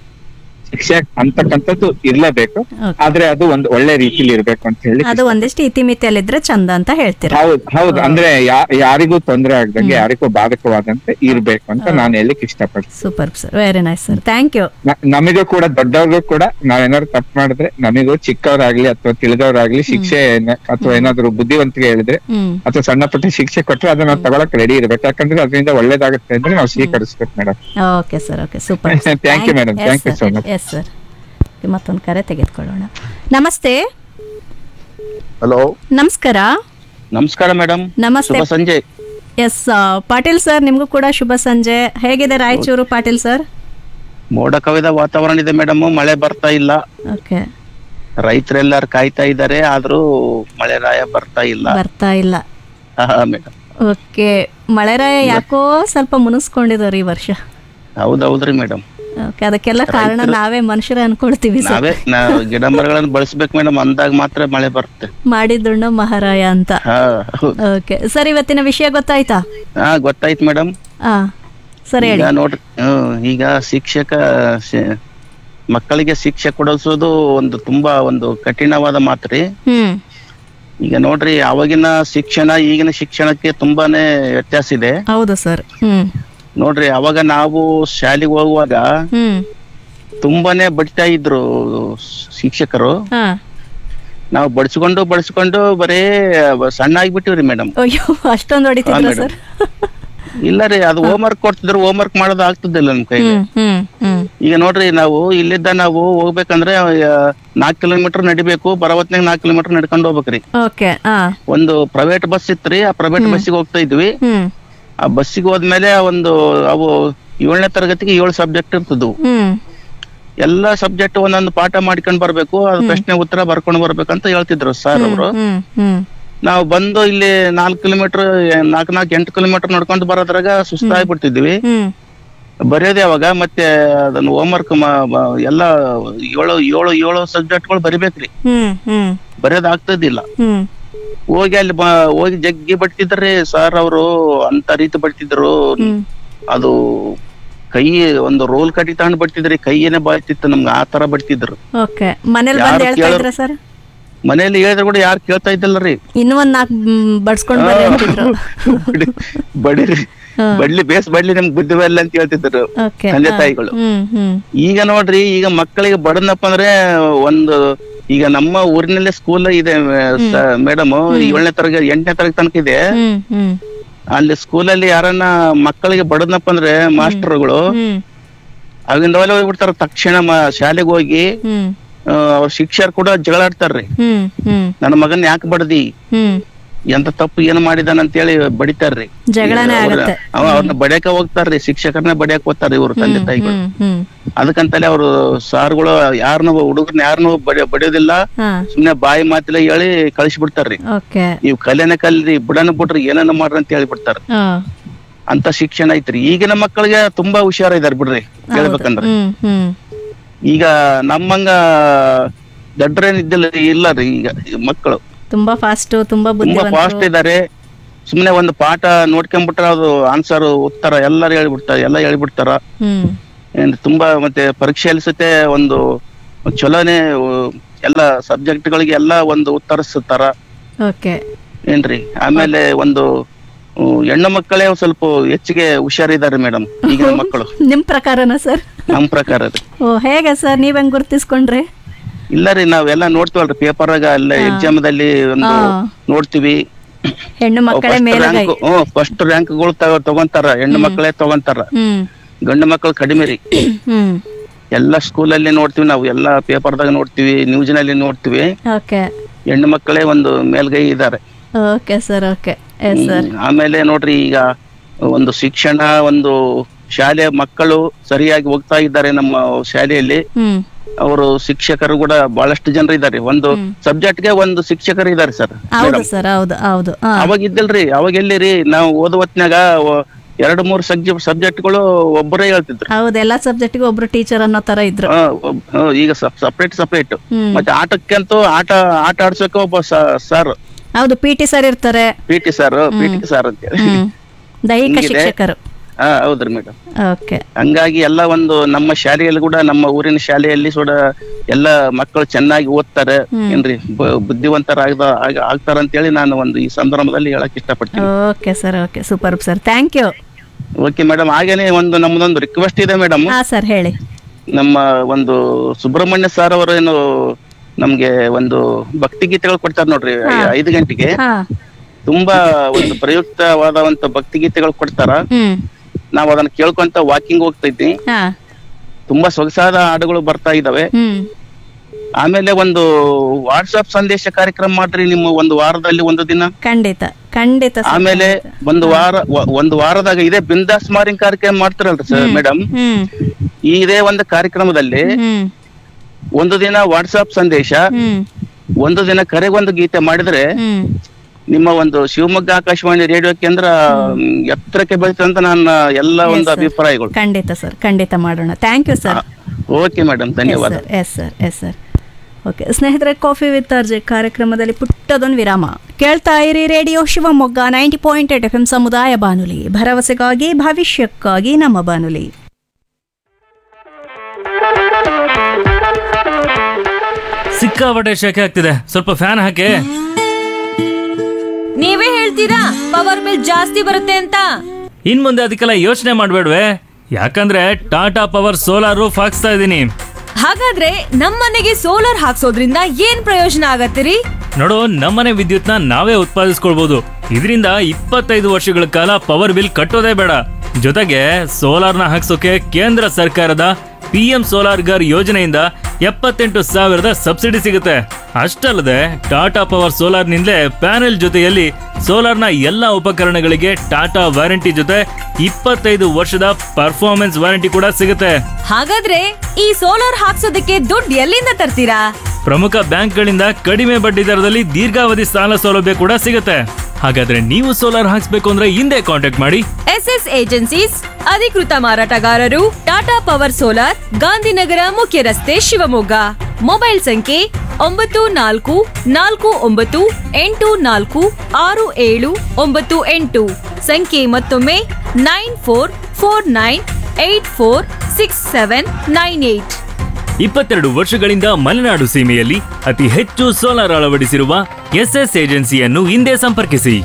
[SPEAKER 10] ಶಿಕ್ಷೆ ಅಂತಕ್ಕಂಥದ್ದು ಇರ್ಲೇಬೇಕು
[SPEAKER 1] Okay.
[SPEAKER 10] ಆದ್ರೆ ಅದು ಒಂದು ಒಳ್ಳೆ ರೀತಿಲಿ ಇರ್ಬೇಕು ಅಂತ ಹೇಳಿ
[SPEAKER 1] ಅದು ಒಂದಿಷ್ಟು ಇತಿಮಿತಿಯಲ್ಲಿದ್ರೆ ಚಂದ ಅಂತ ಹೇಳ್ತೀರಾ
[SPEAKER 10] ಹೌದು ಹೌದು ಅಂದ್ರೆ ಯಾ- ಯಾರಿಗೂ ತೊಂದರೆ ಆಗ್ದಂಗೆ ಯಾರಿಗೂ ಬಾಧಕವಾದಂತೆ ಇರ್ಬೇಕು ಅಂತ ನಾನು ಹೇಳಿಕ್ ಇಷ್ಟಪಡ್ತೀನಿ
[SPEAKER 1] super sir very nice sir thank you
[SPEAKER 10] ನ- ನಮಿಗೂ ಕೂಡ ದೊಡ್ಡವ್ರಿಗೂ ಕೂಡ ನಾವೇನಾದ್ರು ತಪ್ಪು ಮಾಡಿದ್ರೆ ನಮಿಗೂ ಚಿಕ್ಕವರಾಗ್ಲಿ ಅಥವಾ ತಿಳಿದವರಾಗ್ಲಿ ಶಿಕ್ಷೆ ಏನ- ಅಥವಾ ಏನಾದ್ರು ಬುದ್ಧಿವಂತಿಗೆ ಹೇಳಿದ್ರೆ
[SPEAKER 1] ಹ್ಮ್
[SPEAKER 10] ಅಥವಾ ಸಣ್ಣ ಪುಟ್ಟ ಶಿಕ್ಷೆ ಕೊಟ್ರೆ ಅದನ್ನ ನಾವು ತಗೊಳಕ್ ರೆಡಿ ಇರ್ಬೇಕು ಯಾಕಂದ್ರೆ ಅದರಿಂದ ಒಳ್ಳೇದಾಗುತ್ತೆ ಅಂದ್ರೆ ನಾವು ಸ್ವೀಕರಿಸ್ಬೇಕು madam
[SPEAKER 1] okay sir okay super
[SPEAKER 10] Thank you, madam. Thank you so much.
[SPEAKER 1] Yes sir ಮತ್ತೊಂದು ಕರೆ ತೆಗೆದುಕೊಳ್ಳೋಣ ನಮಸ್ತೆ
[SPEAKER 11] ಹಲೋ
[SPEAKER 1] ನಮಸ್ಕಾರ
[SPEAKER 11] ನಮಸ್ಕಾರ ಮೇಡಮ್
[SPEAKER 1] ನಮಸ್ತೆ
[SPEAKER 11] ಶುಭ ಸಂಜೆ
[SPEAKER 1] ಎಸ್ ಪಾಟೀಲ್ ಸರ್ ನಿಮಗೂ ಕೂಡ ಶುಭ ಸಂಜೆ ಹೇಗಿದೆ ರಾಯಚೂರು ಪಾಟೀಲ್ ಸರ್
[SPEAKER 11] ಮೋಡ ಕವಿದ ವಾತಾವರಣ ಇದೆ ಮೇಡಮ್ ಮಳೆ ಬರ್ತಾ ಇಲ್ಲ
[SPEAKER 1] ಓಕೆ
[SPEAKER 11] ರೈತರೆಲ್ಲರೂ ಕಾಯ್ತಾ ಇದ್ದಾರೆ ಆದ್ರೂ ಮಳೆ ರಾಯ ಬರ್ತಾ ಇಲ್ಲ
[SPEAKER 1] ಬರ್ತಾ ಇಲ್ಲ
[SPEAKER 11] ಮೇಡಮ್
[SPEAKER 1] ಓಕೆ ಮಳೆರಾಯ ಯಾಕೋ ಸ್ವಲ್ಪ ಮುನಿಸ್ಕೊಂಡಿದ್ದಾರೆ ಈ ವರ್ಷ
[SPEAKER 11] ಹೌದೌದ್ರಿ ಮೇಡಮ್
[SPEAKER 1] ಓಕೆ ಅದಕ್ಕೆಲ್ಲ ಕಾರಣ ನಾವೇ ಮನುಷ್ಯರೇ ಅನ್ಕೊಳ್ತೀವಿ ಸರ್
[SPEAKER 11] ನಾವೇ ನಾವು ಗಿಡ ಮರಗಳನ್ನ ಬಳಸ್ಬೇಕು ಮೇಡಮ್ ಅಂದಾಗ ಮಾತ್ರ ಮಳೆ ಬರುತ್ತೆ
[SPEAKER 1] ಮಾಡಿದ್ದುಣ್ಣು ಮಹಾರಾಯ ಅಂತ
[SPEAKER 11] ಹಾ ಹೌದು.
[SPEAKER 1] ಓಕೆ ಸರ್ ಇವತ್ತಿನ ವಿಷಯ ಗೊತ್ತಾಯ್ತಾ
[SPEAKER 11] ಹಾ ಗೊತ್ತಾಯ್ತು ಮೇಡಮ್
[SPEAKER 1] ಹಾ ಸರಿ ಹೇಳಿ
[SPEAKER 11] ಈಗ ನೋಡ್ರಿ ಹ್ಮ್, ಈಗ ಶಿಕ್ಷಕ ಶಿ- ಮಕ್ಕಳಿಗೆ ಶಿಕ್ಷೆ ಕೊಡಿಸೋದು ಒಂದು ತುಂಬಾ ಒಂದು ಕಠಿಣವಾದ ಮಾತ್ರಿ
[SPEAKER 1] ಹ್ಮ್
[SPEAKER 11] ಈಗ ನೋಡ್ರಿ ಅವಾಗಿನ ಶಿಕ್ಷಣ ಈಗಿನ ಶಿಕ್ಷಣಕ್ಕೆ ತುಂಬಾನೇ ವ್ಯತ್ಯಾಸ ಇದೆ
[SPEAKER 1] ಹೌದು ಸರ್ ಹ್ಮ್
[SPEAKER 11] ನೋಡ್ರಿ ಅವಾಗ ನಾವು ಶಾಲೆಗೆ ಹೋಗುವಾಗ
[SPEAKER 1] ಹ್ಮ್
[SPEAKER 11] ತುಂಬಾನೇ ಬಡಿತಾ ಇದ್ರು ಶಿಕ್ಷಕರು
[SPEAKER 1] ಹಾ
[SPEAKER 11] ನಾವು ಬಡಿಸ್ಕೊಂಡು ಬಡಿಸ್ಕೊಂಡು ಬರೇ ಸಣ್ಣ ಆಗ್ಬಿಟ್ಟಿವ್ರಿ ಮೇಡಮ್
[SPEAKER 1] ಅಯ್ಯೋ ಅಷ್ಟೊಂದು ಹೊಡಿತಿದ್ರ
[SPEAKER 11] ಹಾ,
[SPEAKER 1] ಸರ್
[SPEAKER 11] ಇಲ್ಲ ರೀ ಅದು ಹೋಮ್ ವರ್ಕ್ ಕೊಡ್ತಿದ್ರು ಹೋಮ್ ವರ್ಕ್ ಮಾಡೋದು ಆಗ್ತಿದ್ದಿಲ್ಲ ನಮ್ ಕೈಗೆ
[SPEAKER 1] ಹ್ಮ್ ಹ್ಮ್ ಹ್ಮ್
[SPEAKER 11] ಈಗ ನೋಡ್ರಿ ನಾವು ಇಲ್ಲಿದ್ದ ನಾವು ಹೋಗ್ಬೇಕಂದ್ರೆ ನಾಲ್ಕು ಕಿಲೋಮೀಟರ್ ನಡಿಬೇಕು ಬರವತ್ನಾಗ ನಾಲ್ಕು ಕಿಲೋಮೀಟರ್ ನಡ್ಕೊಂಡು ಹೋಗ್ಬೇಕ್ರಿ
[SPEAKER 1] ಓಕೆ ಹಾ
[SPEAKER 11] ಒಂದು ಪ್ರೈವೇಟ್ ಬಸ್ ಇತ್ರಿ ಆ ಪ್ರೈವೇಟ್ ಬಸ್ಸಿಗೆ ಹೋಗ್ತಾ ಇದ್ವಿ
[SPEAKER 1] ಹ್ಮ್
[SPEAKER 11] ಆ ಬಸ್ಸಿಗೆ ಹೋದ್ಮೇಲೆ ಒಂದು ಅವು ಏಳನೇ ತರಗತಿಗೆ ಏಳು ಸಬ್ಜೆಕ್ಟ್ ಇರ್ತದವು
[SPEAKER 1] ಹ್ಮ್
[SPEAKER 11] ಎಲ್ಲಾ ಸಬ್ಜೆಕ್ಟ್ ಒಂದೊಂದು ಪಾಠ ಮಾಡ್ಕೊಂಡ್ ಬರ್ಬೇಕು ಅದು ಪ್ರಶ್ನೆ ಉತ್ತರ ಬರ್ಕೊಂಡು ಬರ್ಬೇಕಂತ ಹೇಳ್ತಿದ್ರು ಸರ್ ಅವರು
[SPEAKER 1] ಹ್ಮ್ ಹ್ಮ್
[SPEAKER 11] ನಾವು ಬಂದು ಇಲ್ಲಿ ನಾಲ್ಕು ಕಿಲೋಮೀಟರ್ ನಾಲ್ಕು ನಾಲ್ಕು ಎಂಟು ಕಿಲೋಮೀಟರ್ ನಡ್ಕೊಂಡು ಬರೋದ್ರಾಗ ಸುಸ್ತಾಗ್ಬಿಡ್ತಿದ್ವಿ
[SPEAKER 1] ಹ್ಮ್
[SPEAKER 11] ಬರೆಯೋದೇ ಅವಾಗ ಮತ್ತೆ ಅದನ್ನ ಹೋಮ್ವರ್ಕ್ ಎಲ್ಲ ಏಳು ಏಳು ಏಳು ಸಬ್ಜೆಕ್ಟ್ಗಳು ಬರಿಬೇಕ್ರಿ
[SPEAKER 1] ಹ್ಮ್ ಹ್ಮ್
[SPEAKER 11] ಬರೆಯೋದ್ ಆಗ್ತದಿಲ್ಲ
[SPEAKER 1] ಹ್ಮ್
[SPEAKER 11] ಹೋಗಿ ಅಲ್ಲಿ ಬ- ಹೋಗಿ ಜಗ್ಗಿ ಬಡ್ತಿದ್ರಿ ಸರ್ ಅವರು ಅಂತ ರೀತಿ ಬಡ್ತಿದ್ರು ಅದು ಕೈ ಒಂದು ರೋಲ್ ಕಟ್ಟಿ ತಗೊಂಡ್ ಬಡ್ತಿದ್ರಿ ಕೈಯೇನೆ ಬಾಯ್ತಿತ್ತು ನಮ್ಗೆ ಆ ತರ ಬಡ್ತಿದ್ರು
[SPEAKER 1] ಓಕೆ ಮನೇಲಿ
[SPEAKER 11] ಯಾರು
[SPEAKER 1] ಬಂದು ಹೇಳ್ತಾ
[SPEAKER 11] ಕೇಳೋರು-
[SPEAKER 1] ಇದ್ರ ಸರ್
[SPEAKER 11] ಮನೇಲಿ ಹೇಳಿದ್ರೆ ಕೂಡ ಯಾರು ಕೇಳ್ತಾ ಇದ್ದಿಲ್ಲರಿ
[SPEAKER 1] ಇನ್ನೂ ಒಂದ್ ನಾಲ್ಕು ಬಡ್ಸ್ಕೊಂಡ್ ಬರ್ರಿ ಅಂತಿದ್ರು
[SPEAKER 11] ಬಡಿರಿ ಬಡ್ಲಿ ಬೇಸ್ ಬಡ್ಲಿ ನಿಮ್ಗೆ ಬುದ್ಧಿ ಬರಲ್ಲ ಅಂತ ಹೇಳ್ತಿದ್ರು
[SPEAKER 1] ಓಕೆ
[SPEAKER 11] ತಂದೆ ತಾಯಿಗಳು
[SPEAKER 1] ಹ್ಮ್ ಹ್ಮ್
[SPEAKER 11] ಈಗ ನೋಡ್ರಿ ಈಗ ಮಕ್ಕಳಿಗೆ ಬಡದಪ್ಪ ಅಂದ್ರೆ ಒಂದು ಈಗ ನಮ್ಮ ಊರಿನಲ್ಲೇ ಸ್ಕೂಲ್ ಇದೆ ಮೇಡಮ್ ಏಳನೇ ತರಗತಿ ಎಂಟನೇ ತರಗತಿ ತನಕ ಇದೆ
[SPEAKER 1] ಹ್ಮ್ ಹ್ಮ್
[SPEAKER 11] ಅಲ್ಲಿ ಸ್ಕೂಲಲ್ಲಿ ಯಾರನ್ನ ಮಕ್ಕಳಿಗೆ ಬಡದ್ನಪ್ಪ ಅಂದ್ರೆ ಮಾಸ್ಟರ್ಗಳು
[SPEAKER 1] ಹ್ಮ್
[SPEAKER 11] ಅವಾಗಿಂದ ಹೋಗ್ಬಿಡ್ತಾರ ತಕ್ಷಣ ಮ- ಶಾಲೆಗೆ ಹೋಗಿ
[SPEAKER 1] ಹ್ಮ್
[SPEAKER 11] ಆ, ಅವ್ರ ಶಿಕ್ಷಕರು ಕೂಡ ಜಗಳ ಆಡ್ತಾರ್ರಿ
[SPEAKER 1] ಹ್ಮ್ ಹ್ಮ್
[SPEAKER 11] ನನ್ನ ಮಗನ್ ಯಾಕೆ ಬಡದಿ
[SPEAKER 1] ಹ್ಮ್
[SPEAKER 11] ಎಂತ ತಪ್ಪು ಏನು ಮಾಡಿದಾನ ಅಂತ ಹೇಳಿ ಬಡಿತಾರ್ರಿ
[SPEAKER 1] ಜಗಳನೇ
[SPEAKER 11] ಅವ್ರ-
[SPEAKER 1] ಆಗತ್ತೆ.
[SPEAKER 11] ಅವ ಅವ್ರನ್ನ ಬಡಿಯಕ ಹೋಗ್ತಾರ್ರಿ ಶಿಕ್ಷಕರನ್ನ ಬಡಿಯಕ್ ಹೋಗ್ತಾರ್ರಿ ಇವ್ರು ತಂದೆ ತಾಯಿಗಳು
[SPEAKER 1] ಹ್ಮ್ ಹ್ಮ್
[SPEAKER 11] ಅದಕ್ಕಂತಲೇ ಅವರು ಸಾರ್ಗಳು ಯಾರನ್ನ ಹುಡುಗರ್ನ ಯಾರನ್ನು ಬಡಿಯ ಬಡಿಯೋದಿಲ್ಲ
[SPEAKER 1] ಹಾ
[SPEAKER 11] ಸುಮ್ನೆ ಬಾಯಿ ಮಾತಿಲ್ಲ ಹೇಳಿ ಕಳಿಸಿ ಬಿಡ್ತಾರ್ರಿ
[SPEAKER 1] ಓಕೆ
[SPEAKER 11] ಇವ್ ಕಲೆನ ಕಲ್ರಿ ಬಿಡನ ಬಿಡ್ರಿ ಏನನ್ನ ಮಾಡ್ರಿ ಅಂತ ಹೇಳಿ ಬಿಡ್ತಾರ
[SPEAKER 1] ಹಾ
[SPEAKER 11] ಅಂತ ಶಿಕ್ಷಣ ಐತ್ರಿ ಈಗಿನ ಮಕ್ಕಳಿಗೆ ತುಂಬಾ ಹುಷಾರ ಇದಾರೆ ಬಿಡ್ರಿ ಹೇಳ್ಬೇಕಂದ್ರ
[SPEAKER 1] ಹ್ಮ್ ಹ್ಮ್
[SPEAKER 11] ಈಗ ನಮ್ಮಂಗ ದಡ್ರೇನ್ ಇದ್ದಿಲ್ಲ ಇಲ್ಲ ರೀ ಈಗ ಈ ಮಕ್ಕಳು
[SPEAKER 1] ತುಂಬಾ ಫಾಸ್ಟ್ ತುಂಬಾ
[SPEAKER 11] ತುಂಬಾ ಫಾಸ್ಟ್
[SPEAKER 1] ಬುದ್ಧಿವಂತರು
[SPEAKER 11] ಇದಾರೆ ಸುಮ್ನೆ ಒಂದು ಪಾಠ ನೋಡ್ಕೊಂಡ್ಬಿಟ್ರೆ ಅದು ಆನ್ಸರ್ ಉತ್ತರ ಎಲ್ಲರೂ ಹೇಳ್ಬಿಡ್ತಾರ ಎಲ್ಲ ಹೇಳ್ಬಿಡ್ತಾರ
[SPEAKER 1] ಹ್ಮ್
[SPEAKER 11] ಏನ್ ತುಂಬಾ ಮತ್ತೆ ಪರೀಕ್ಷೆಯಲ್ಲಿ ಸತೆ ಒಂದು ಚಲೋನೆ ಉ- ಎಲ್ಲ ಸಬ್ಜೆಕ್ಟ್ ಗಳಿಗೆ ಎಲ್ಲ ಒಂದು ಉತ್ತರಿಸ್ತಾರ
[SPEAKER 1] ಓಕೆ
[SPEAKER 11] ಏನ್ರಿ ಆಮೇಲೆ ಒಂದು ಉ, ಹೆಣ್ಣು ಮಕ್ಕಳೇ ಒಂದ್ ಸ್ವಲ್ಪ ಹೆಚ್ಚಿಗೆ ಹುಷಾರಿದ್ದಾರೆ ಮೇಡಮ್ ಈಗಿನ ಮಕ್ಕಳು
[SPEAKER 1] ನಿಮ್ ಪ್ರಕಾರನ ಸರ್
[SPEAKER 11] ನಮ್ ಪ್ರಕಾರ ರೀ
[SPEAKER 1] ಓ ಹೇಗೆ ಸರ್ ನೀವ್ ಹೆಂಗ್ ಗುರ್ತಿಸ್ಕೊಂಡ್ರಿ
[SPEAKER 11] ಇಲ್ಲ ರೀ ನಾವೆಲ್ಲ ನೋಡ್ತೀವಲ್ರಿ ಪೇಪರ್ ಆಗ ಅಲ್ಲ ಎಕ್ಸಾಮ್ ದಲ್ಲಿ ಒಂದು
[SPEAKER 1] ಹಾ.
[SPEAKER 11] ನೋಡ್ತೀವಿ
[SPEAKER 1] ಹೆಣ್ಣು ಮಕ್ಕಳೇ
[SPEAKER 11] ಫಸ್ಟ್
[SPEAKER 1] ಮೇಲುಗೈ
[SPEAKER 11] ರ್ಯಾಂಕ್ ಹ್ಮ್ ಫಸ್ಟ್ ರ್ಯಾಂಕ್ಗಳು ತಗೊಂತಾರ ಹೆಣ್ಣು ಮಕ್ಕಳೇ ತಗೊಂತಾರ
[SPEAKER 1] ಹ್ಮ್
[SPEAKER 11] ಗಂಡು ಮಕ್ಕಳು ಕಡಿಮೆ ರೀ
[SPEAKER 1] ಹ್ಮ್
[SPEAKER 11] ಎಲ್ಲ ಸ್ಕೂಲಲ್ಲಿ ನೋಡ್ತೀವಿ ನಾವು ಎಲ್ಲ ಪೇಪರ್ದಾಗ ನೋಡ್ತೀವಿ ನ್ಯೂಸ್ ನಲ್ಲಿ ನೋಡ್ತೀವಿ
[SPEAKER 1] ಓಕೆ
[SPEAKER 11] ಹೆಣ್ಣು ಮಕ್ಕಳೇ ಒಂದು ಮೇಲ್ಗೈ ಇದ್ದಾರೆ
[SPEAKER 1] okay sir okay yes sir
[SPEAKER 11] ಆಮೇಲೆ ನೋಡ್ರಿ ಈಗ ಒಂದು ಶಿಕ್ಷಣ ಒಂದು ಶಾಲೆ ಮಕ್ಕಳು ಸರಿಯಾಗಿ ಹೋಗ್ತಾ ಇದ್ದಾರೆ ನಮ್ಮ ಶಾಲೆಯಲ್ಲಿ
[SPEAKER 1] ಹ್ಮ್
[SPEAKER 11] ಅವರು ಶಿಕ್ಷಕರು ಕೂಡ ಬಹಳಷ್ಟು ಜನರು ಇದ್ದಾರೆ ಒಂದು ಸಬ್ಜೆಕ್ಟ್ ಗೆ ಒಂದು ಶಿಕ್ಷಕರು ಇದ್ದಾರೆ ಸರ್
[SPEAKER 1] ಹೌದು ಸರ್ ಹೌದು ಹೌದು ಹಾ
[SPEAKER 11] ಅವಾಗ ಇದ್ದಿಲ್ರಿ ಅವಾಗ ಎಲ್ಲಿರಿ ನಾವು ಓದುವ ಹೊತ್ನ್ಯಾಗ ಒ- ಎರಡು ಮೂರು ಸಬ್ಜೆಕ್ಟ್ ಸಬ್ಜೆಕ್ಟ್ಗಳು ಒಬ್ಬರೇ ಹೇಳ್ತಿದ್ರು
[SPEAKER 1] ಹೌದು ಎಲ್ಲಾ ಸಬ್ಜೆಕ್ಟಿಗೂ ಒಬ್ರು ಟೀಚರ್ ಅನ್ನೋ ತರ ಇದ್ರು
[SPEAKER 11] ಆ, ಒಬ್- ಆ, ಈಗ ಸಪ್ರೇಟ್ ಸಪ್ರೇಟ್
[SPEAKER 1] ಹ್ಮ್.
[SPEAKER 11] ಮತ್ತೆ ಆಟಕ್ಕಂತೂ ಆಟ ಆಟ ಆಡ್ಸೋಕೆ ಒಬ್ಬ ಸರ್
[SPEAKER 1] ಹೌದು ಪಿ ಟಿ ಸರ್ ಇರ್ತಾರೆ
[SPEAKER 11] P T sir P T sir ಅಂತ ಹೇಳಿ
[SPEAKER 1] ಹ್ಮ್ ದೈಹಿಕ
[SPEAKER 11] ಹಿಂಗಿದೆ.
[SPEAKER 1] ಶಿಕ್ಷಕರು
[SPEAKER 11] ಹಾ ಹೌದ್ರಿ ಮೇಡಮ್
[SPEAKER 1] ಓಕೆ
[SPEAKER 11] ಹಂಗಾಗಿ ಎಲ್ಲ ಒಂದು ನಮ್ಮ ಶಾಲೆಯಲ್ಲಿ ಕೂಡ ನಮ್ಮ ಊರಿನ ಶಾಲೆಯಲ್ಲಿ ಕೂಡ ಎಲ್ಲ ಮಕ್ಕಳು ಚೆನ್ನಾಗಿ ಓದ್ತಾರೆ ಏನ್ರಿ ಬ- ಬುದ್ಧಿವಂತರಾಗ ಆಗ- ಆಗ್ತಾರ ಅಂತ ಹೇಳಿ ನಾನು ಒಂದು ಈ ಸಂದರ್ಭದಲ್ಲಿ ಹೇಳಕ್ ಇಷ್ಟಪಡ್ತೀನಿ
[SPEAKER 1] okay sir okay super sir thank you
[SPEAKER 11] okay madam ಹಾಗೇನೆ ಒಂದು ನಮ್ಮದೊಂದು ರಿಕ್ವೆಸ್ಟ್ ಇದೆ ಮೇಡಮ್
[SPEAKER 1] ಹಾ ಸರ್ ಹೇಳಿ
[SPEAKER 11] ನಮ್ಮ ಒಂದು ಸುಬ್ರಹ್ಮಣ್ಯ ಸರ್ ಅವರು ಏನು ನಮ್ಗೆ ಒಂದು ಭಕ್ತಿ ಗೀತೆಗಳು ಕೊಡ್ತಾರೆ ನೋಡ್ರಿ ಐ- ಐದು ಗಂಟೆಗೆ
[SPEAKER 1] ಹಾ
[SPEAKER 11] ತುಂಬಾ ಒಂದು ಪ್ರಯುಕ್ತವಾದಂತ ಭಕ್ತಿ ಗೀತೆಗಳು ಕೊಡ್ತಾರ
[SPEAKER 1] ಹ್ಮ್
[SPEAKER 11] ನಾವ್ ಅದನ್ನ ಕೇಳ್ಕೊಂತ ವಾಕಿಂಗ್ ಹೋಗ್ತಾ ಇದ್ವಿ
[SPEAKER 1] ಹಾ
[SPEAKER 11] ತುಂಬಾ ಸೊಗಸಾದ ಹಾಡುಗಳು ಬರ್ತಾ ಇದಾವೆ
[SPEAKER 1] ಹ್ಮ್
[SPEAKER 11] ಆಮೇಲೆ ಒಂದು ವಾಟ್ಸ್ಆಪ್ ಸಂದೇಶ ಕಾರ್ಯಕ್ರಮ ಮಾಡ್ರಿ ನಿಮ್ಮ ಒಂದು ವಾರದಲ್ಲಿ ಒಂದು ದಿನ
[SPEAKER 1] ಖಂಡಿತ ಖಂಡಿತ sir,
[SPEAKER 11] ಆಮೇಲೆ
[SPEAKER 1] ಖಂಡಿತ.
[SPEAKER 11] ಒಂದು ವಾರ ವ- ಒಂದು ವಾರದಾಗ ಇದೇ ಬಿಂದಾಸ್ ಮಾರಿಂಗ್ ಕಾರ್ಯಕ್ರಮ ಮಾಡ್ತಾರಲ್ರಿ ಸರ್ ಮೇಡಮ್
[SPEAKER 1] ಹ್ಮ್
[SPEAKER 11] ಇದೇ ಒಂದು ಕಾರ್ಯಕ್ರಮದಲ್ಲಿ
[SPEAKER 1] ಹ್ಮ್
[SPEAKER 11] ಒಂದು ದಿನ ವಾಟ್ಸ್ಆಪ್ ಸಂದೇಶ
[SPEAKER 1] ಹ್ಮ್
[SPEAKER 11] ಒಂದು ದಿನ ಕರೆಗೊಂದು ಗೀತೆ ಮಾಡಿದ್ರೆ
[SPEAKER 1] ಹ್ಮ್
[SPEAKER 11] ನಿಮ್ಮ ಒಂದು ಶಿವಮೊಗ್ಗ ಆಕಾಶವಾಣಿ ರೇಡಿಯೋ ಕೇಂದ್ರ ಮ್, ಎತ್ತರಕ್ಕೆ ಬೆಳೀತದೆ ಅಂತ ನನ್ನ ಎಲ್ಲ ಒಂದು
[SPEAKER 1] Yes, sir.
[SPEAKER 11] ಅಭಿಪ್ರಾಯಗಳು
[SPEAKER 1] ಖಂಡಿತ ಸರ್ ಖಂಡಿತ ಮಾಡೋಣ thank you sir
[SPEAKER 11] okay madam ಧನ್ಯವಾದ
[SPEAKER 1] yes sir yes sir okay ಸ್ನೇಹಿತರೆ ಕಾಫಿ ವಿತ್ ಅರ್ಜೆ ಕಾರ್ಯಕ್ರಮದಲ್ಲಿ ಪುಟ್ಟದೊಂದು ವಿರಾಮ ಕೇಳ್ತಾ ಇರಿ radio Shivamogga ninety point eight F M ಸಮುದಾಯ ಬಾನುಲಿ ಭರವಸೆಗಾಗಿ ಭವಿಷ್ಯಕ್ಕಾಗಿ ನಮ್ಮ ಬಾನುಲಿ
[SPEAKER 12] ಸಿಕ್ಕಾಪಟ್ಟೆ ಶೆಕೆ ಆಗ್ತಿದೆ ಸ್ವಲ್ಪ ಫ್ಯಾನ್ ಹಾಕಿ
[SPEAKER 5] ನೀವೇ ಹೇಳ್ತೀರಾ ಪವರ್ ಬಿಲ್ ಜಾಸ್ತಿ ಬರುತ್ತೆ ಅಂತ
[SPEAKER 12] ಇನ್ ಮುಂದೆ ಅದಕ್ಕೆಲ್ಲ ಯೋಚನೆ ಮಾಡ್ಬೇಡ್ವೆ ಯಾಕಂದ್ರೆ ಟಾಟಾ ಪವರ್ ಸೋಲಾರ್ ರೂಫ್ ಹಾಕ್ಸ್ತಾ ಇದ್ದೀನಿ
[SPEAKER 5] ಹಾಗಾದ್ರೆ ನಮ್ಮನೆಗೆ ಸೋಲಾರ್ ಹಾಕ್ಸೋದ್ರಿಂದ ಏನ್ ಪ್ರಯೋಜನ ಆಗತ್ತಿರಿ
[SPEAKER 12] ನೋಡು ನಮ್ಮನೆ ವಿದ್ಯುತ್ನ ನಾವೇ ಉತ್ಪಾದಿಸ್ಕೊಳ್ಬಹುದು ಇದರಿಂದ ಇಪ್ಪತ್ತೈದು ವರ್ಷಗಳ ಕಾಲ ಪವರ್ ಬಿಲ್ ಕಟ್ಟೋದೇ ಬೇಡ ಜೊತೆಗೆ ಸೋಲಾರ್ನ ಹಾಕ್ಸೋಕೆ ಕೇಂದ್ರ ಸರ್ಕಾರದ ಪಿ ಎಂ ಸೋಲಾರ್ ಗರ್ ಯೋಜನೆಯಿಂದ ಎಪ್ಪತ್ತೆಂಟು ಸಾವಿರದ ಸಬ್ಸಿಡಿ ಸಿಗುತ್ತೆ ಅಷ್ಟಲ್ಲದೆ ಟಾಟಾ ಪವರ್ ಸೋಲಾರ್ನಿಂದಲೇ ಪ್ಯಾನೆಲ್ ಜೊತೆಯಲ್ಲಿ ಸೋಲಾರ್ನ ಎಲ್ಲ ಉಪಕರಣಗಳಿಗೆ ಟಾಟಾ ವಾರಂಟಿ ಜೊತೆ ಇಪ್ಪತ್ತೈದು ವರ್ಷದ ಪರ್ಫಾರ್ಮೆನ್ಸ್ ವಾರಂಟಿ ಕೂಡ ಸಿಗುತ್ತೆ
[SPEAKER 5] ಹಾಗಾದ್ರೆ ಈ ಸೋಲಾರ್ ಹಾಕ್ಸೋದಕ್ಕೆ ದುಡ್ಡು ಎಲ್ಲಿಂದ ತರ್ತೀರಾ
[SPEAKER 12] ಪ್ರಮುಖ ಬ್ಯಾಂಕ್ಗಳಿಂದ ಕಡಿಮೆ ಬಡ್ಡಿ ದರದಲ್ಲಿ ದೀರ್ಘಾವಧಿ ಸಾಲ ಸೌಲಭ್ಯ ಕೂಡ ಸಿಗುತ್ತೆ ಹಾಗಾದ್ರೆ ನೀವು ಸೋಲಾರ್ ಹಾಕ್ಸ್ಬೇಕು ಅಂದ್ರೆ ಹಿಂದೆ ಕಾಂಟ್ಯಾಕ್ಟ್ ಮಾಡಿ
[SPEAKER 5] ಎಸ್ ಎಸ್ ಏಜೆನ್ಸೀಸ್ ಅಧಿಕೃತ ಮಾರಾಟಗಾರರು ಟಾಟಾ ಪವರ್ ಸೋಲಾರ್ ಗಾಂಧಿನಗರ ಮುಖ್ಯ ರಸ್ತೆ ಶಿವಮೊಗ್ಗ ಮೊಬೈಲ್ ಸಂಖ್ಯೆ ಒಂಬತ್ತು ನಾಲ್ಕು ನಾಲ್ಕು ಒಂಬತ್ತು ಎಂಟು ನಾಲ್ಕು ಆರು ಏಳು ಒಂಬತ್ತು ಎಂಟು ಸಂಖ್ಯೆ ಮತ್ತೊಮ್ಮೆ nine four four nine eight four six seven nine eight
[SPEAKER 12] ಇಪ್ಪತ್ತೆರಡು ವರ್ಷಗಳಿಂದ ಮಲೆನಾಡು ಸೀಮೆಯಲ್ಲಿ ಅತಿ ಹೆಚ್ಚು ಸೋಲಾರ್ ಅಳವಡಿಸಿರುವ ಎಸ್ಎಸ್ ಏಜೆನ್ಸಿಯನ್ನು ಹಿಂದೆ ಸಂಪರ್ಕಿಸಿ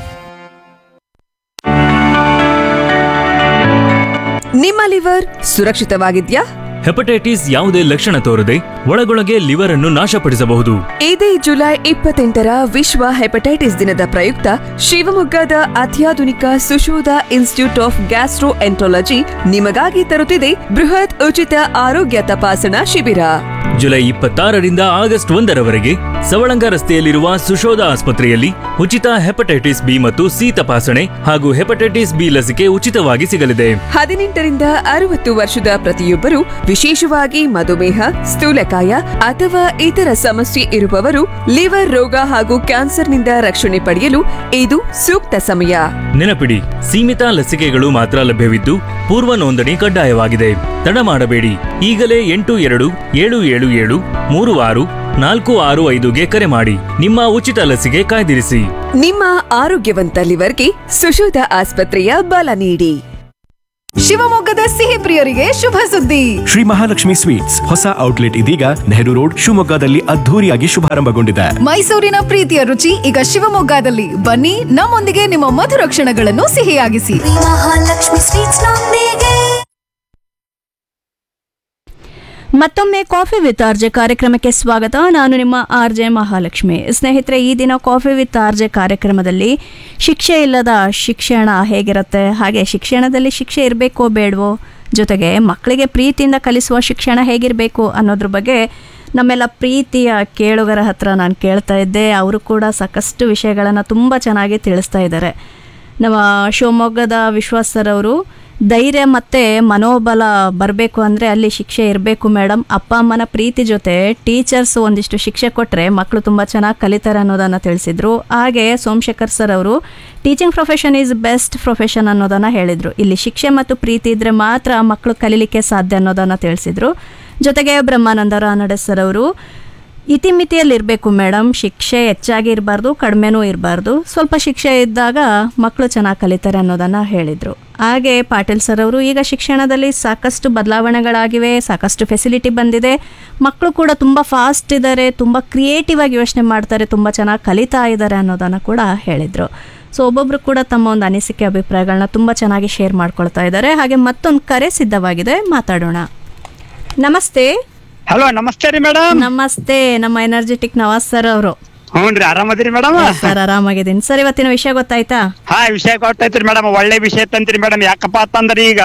[SPEAKER 6] ನಿಮ್ಮ ಲಿವರ್ ಸುರಕ್ಷಿತವಾಗಿದ್ಯಾ
[SPEAKER 12] ಹೆಪಟೈಟಿಸ್ ಯಾವುದೇ ಲಕ್ಷಣ ತೋರದೆ ಒಳಗೊಳಗೆ ಲಿವರ್ ಅನ್ನು ನಾಶಪಡಿಸಬಹುದು
[SPEAKER 6] ಇದೇ ಜುಲೈ ಇಪ್ಪತ್ತೆಂಟರ ವಿಶ್ವ ಹೆಪಟೈಟಿಸ್ ದಿನದ ಪ್ರಯುಕ್ತ ಶಿವಮೊಗ್ಗದ ಅತ್ಯಾಧುನಿಕ Sushodha institute of gastroenterology ನಿಮಗಾಗಿ ತರುತ್ತಿದೆ ಬೃಹತ್ ಉಚಿತ ಆರೋಗ್ಯ ತಪಾಸಣಾ ಶಿಬಿರ
[SPEAKER 12] ಜುಲೈ ಇಪ್ಪತ್ತಾರರಿಂದ ಆಗಸ್ಟ್ ಒಂದರವರೆಗೆ ಸವಳಂಗ ರಸ್ತೆಯಲ್ಲಿರುವ ಸುಶೋಧ ಆಸ್ಪತ್ರೆಯಲ್ಲಿ ಉಚಿತ ಹೆಪಟೈಟಿಸ್ ಬಿ ಮತ್ತು ಸಿ ತಪಾಸಣೆ ಹಾಗೂ ಹೆಪಟೈಟಿಸ್ ಬಿ ಲಸಿಕೆ ಉಚಿತವಾಗಿ ಸಿಗಲಿದೆ
[SPEAKER 6] ಹದಿನೆಂಟರಿಂದ ಅರವತ್ತು ವರ್ಷದ ಪ್ರತಿಯೊಬ್ಬರು ವಿಶೇಷವಾಗಿ ಮಧುಮೇಹ ಸ್ಥೂಲಕಾಯ ಅಥವಾ ಇತರ ಸಮಸ್ಯೆ ಇರುವವರು ಲಿವರ್ ರೋಗ ಹಾಗೂ ಕ್ಯಾನ್ಸರ್ನಿಂದ ರಕ್ಷಣೆ ಪಡೆಯಲು ಇದು ಸೂಕ್ತ ಸಮಯ
[SPEAKER 12] ನೆನಪಿಡಿ ಸೀಮಿತ ಲಸಿಕೆಗಳು ಮಾತ್ರ ಲಭ್ಯವಿದ್ದು ಪೂರ್ವ ನೋಂದಣಿ ಕಡ್ಡಾಯವಾಗಿದೆ ತಡ ಮಾಡಬೇಡಿ ಈಗಲೇ ಎಂಟು ಎರಡು ಏಳು ಏಳು ಏಳು ಮೂರು ಆರು ನಾಲ್ಕು ಆರು ಐದುಗೆ ಕರೆ ಮಾಡಿ ನಿಮ್ಮ ಉಚಿತ ಲಸಿಕೆ ಕಾಯ್ದಿರಿಸಿ
[SPEAKER 6] ನಿಮ್ಮ ಆರೋಗ್ಯವಂತ ಲಿವರ್ಗೆ ಸುಶೋಧ ಆಸ್ಪತ್ರೆಯ ಬಲ ನೀಡಿ
[SPEAKER 2] ಶಿವಮೊಗ್ಗದ ಸಿಹಿ ಪ್ರಿಯರಿಗೆ ಶುಭ ಸುದ್ದಿ
[SPEAKER 3] ಶ್ರೀ ಮಹಾಲಕ್ಷ್ಮಿ ಸ್ವೀಟ್ಸ್ ಹೊಸ ಔಟ್ಲೆಟ್ ಇದೀಗ ನೆಹರು ರೋಡ್ ಶಿವಮೊಗ್ಗದಲ್ಲಿ ಅದ್ಧೂರಿಯಾಗಿ ಶುಭಾರಂಭಗೊಂಡಿದೆ
[SPEAKER 2] ಮೈಸೂರಿನ ಪ್ರೀತಿಯ ರುಚಿ ಈಗ ಶಿವಮೊಗ್ಗದಲ್ಲಿ ಬನ್ನಿ ನಮ್ಮೊಂದಿಗೆ ನಿಮ್ಮ ಮಧುರ ಕ್ಷಣಗಳನ್ನು ಸಿಹಿಯಾಗಿಸಿ
[SPEAKER 4] ಮಹಾಲಕ್ಷ್ಮಿ ಸ್ವೀಟ್ಸ್ ನೊಂದಿಗೆ
[SPEAKER 1] ಮತ್ತೊಮ್ಮೆ ಕಾಫಿ ವಿತ್ ಆರ್ಜೆ ಕಾರ್ಯಕ್ರಮಕ್ಕೆ ಸ್ವಾಗತ ನಾನು ನಿಮ್ಮ ಆರ್ಜೆ ಮಹಾಲಕ್ಷ್ಮಿ ಸ್ನೇಹಿತರೆ ಈ ದಿನ ಕಾಫಿ ವಿತ್ ಆರ್ಜೆ ಕಾರ್ಯಕ್ರಮದಲ್ಲಿ ಶಿಕ್ಷೆ ಇಲ್ಲದ ಶಿಕ್ಷಣ ಹೇಗಿರುತ್ತೆ ಹಾಗೆ ಶಿಕ್ಷಣದಲ್ಲಿ ಶಿಕ್ಷೆ ಇರಬೇಕೋ ಬೇಡವೋ ಜೊತೆಗೆ ಮಕ್ಕಳಿಗೆ ಪ್ರೀತಿಯಿಂದ ಕಲಿಸುವ ಶಿಕ್ಷಣ ಹೇಗಿರಬೇಕು ಅನ್ನೋದ್ರ ಬಗ್ಗೆ ನಮ್ಮೆಲ್ಲ ಪ್ರೀತಿಯ ಕೇಳುಗರ ಹತ್ರ ನಾನು ಕೇಳ್ತಾ ಇದ್ದೆ ಅವರು ಕೂಡ ಸಾಕಷ್ಟು ವಿಷಯಗಳನ್ನು ತುಂಬ ಚೆನ್ನಾಗಿ ತಿಳಿಸ್ತಾ ಇದ್ದಾರೆ ನಮ್ಮ ಶಿವಮೊಗ್ಗದ ವಿಶ್ವಾಸ್ ಸರ್ ಅವರು ಧೈರ್ಯ ಮತ್ತು ಮನೋಬಲ ಬರಬೇಕು ಅಂದರೆ ಅಲ್ಲಿ ಶಿಕ್ಷೆ ಇರಬೇಕು ಮೇಡಮ್ ಅಪ್ಪ ಅಮ್ಮನ ಪ್ರೀತಿ ಜೊತೆ ಟೀಚರ್ಸ್ ಒಂದಿಷ್ಟು ಶಿಕ್ಷೆ ಕೊಟ್ಟರೆ ಮಕ್ಕಳು ತುಂಬ ಚೆನ್ನಾಗಿ ಕಲಿತಾರೆ ಅನ್ನೋದನ್ನು ತಿಳಿಸಿದ್ರು ಹಾಗೆ ಸೋಮಶೇಖರ್ ಸರ್ ಅವರು teaching profession is best profession ಅನ್ನೋದನ್ನು ಹೇಳಿದರು ಇಲ್ಲಿ ಶಿಕ್ಷೆ ಮತ್ತು ಪ್ರೀತಿ ಇದ್ದರೆ ಮಾತ್ರ ಮಕ್ಕಳು ಕಲೀಲಿಕ್ಕೆ ಸಾಧ್ಯ ಅನ್ನೋದನ್ನು ತಿಳಿಸಿದ್ರು ಜೊತೆಗೆ ಬ್ರಹ್ಮಾನಂದ ರಾನಡೆ ಸರ್ ಅವರು ಇತಿಮಿತಿಯಲ್ಲಿರಬೇಕು ಮೇಡಮ್ ಶಿಕ್ಷೆ ಹೆಚ್ಚಾಗಿ ಇರಬಾರ್ದು ಕಡಿಮೆನೂ ಇರಬಾರ್ದು ಸ್ವಲ್ಪ ಶಿಕ್ಷೆ ಇದ್ದಾಗ ಮಕ್ಕಳು ಚೆನ್ನಾಗಿ ಕಲಿತಾರೆ ಅನ್ನೋದನ್ನು ಹೇಳಿದರು ಹಾಗೆ ಪಾಟೀಲ್ ಸರ್ ಅವರು ಈಗ ಶಿಕ್ಷಣದಲ್ಲಿ ಸಾಕಷ್ಟು ಬದಲಾವಣೆಗಳಾಗಿವೆ ಸಾಕಷ್ಟು ಫೆಸಿಲಿಟಿ ಬಂದಿದೆ ಮಕ್ಕಳು ಕೂಡ ತುಂಬ ಫಾಸ್ಟ್ ಇದ್ದಾರೆ ತುಂಬ ಕ್ರಿಯೇಟಿವ್ ಆಗಿ ಯೋಚನೆ ಮಾಡ್ತಾರೆ ತುಂಬ ಚೆನ್ನಾಗಿ ಕಲಿತಾ ಇದ್ದಾರೆ ಅನ್ನೋದನ್ನು ಕೂಡ ಹೇಳಿದರು ಸೊ ಒಬ್ಬೊಬ್ಬರು ಕೂಡ ತಮ್ಮ ಒಂದು ಅನಿಸಿಕೆ ಅಭಿಪ್ರಾಯಗಳನ್ನ ತುಂಬ ಚೆನ್ನಾಗಿ ಶೇರ್ ಮಾಡ್ಕೊಳ್ತಾ ಇದ್ದಾರೆ ಹಾಗೆ ಮತ್ತೊಂದು ಕರೆ ಸಿದ್ಧವಾಗಿದೆ ಮಾತಾಡೋಣ ನಮಸ್ತೆ
[SPEAKER 13] ಹಲೋ ನಮಸ್ತೆ ರೀ ಮೇಡಮ್
[SPEAKER 1] ನಮಸ್ತೆ ನಮ್ಮ ಎನರ್ಜೆಟಿಕ್ ನವಾಜ್ ಸರ್ ಅವರು
[SPEAKER 13] ಹ್ಞೂನ್ರಿ ಆರಾಮದಿರಿ ಮೇಡಮ್
[SPEAKER 1] ಸರ್ ಆರಾಮಾಗಿದ್ದೀನಿ ಸರ್ ಇವತ್ತಿನ ವಿಷಯ ಗೊತ್ತಾಯ್ತಾ
[SPEAKER 13] ಹಾ ವಿಷಯ ಗೊತ್ತೈತ್ರಿ ಮೇಡಮ್ ಒಳ್ಳೆ ವಿಷಯ ತಂತ್ರಿ ಮೇಡಮ್ ಯಾಕಪ್ಪ ಅಂತಂದ್ರೆ ಈಗ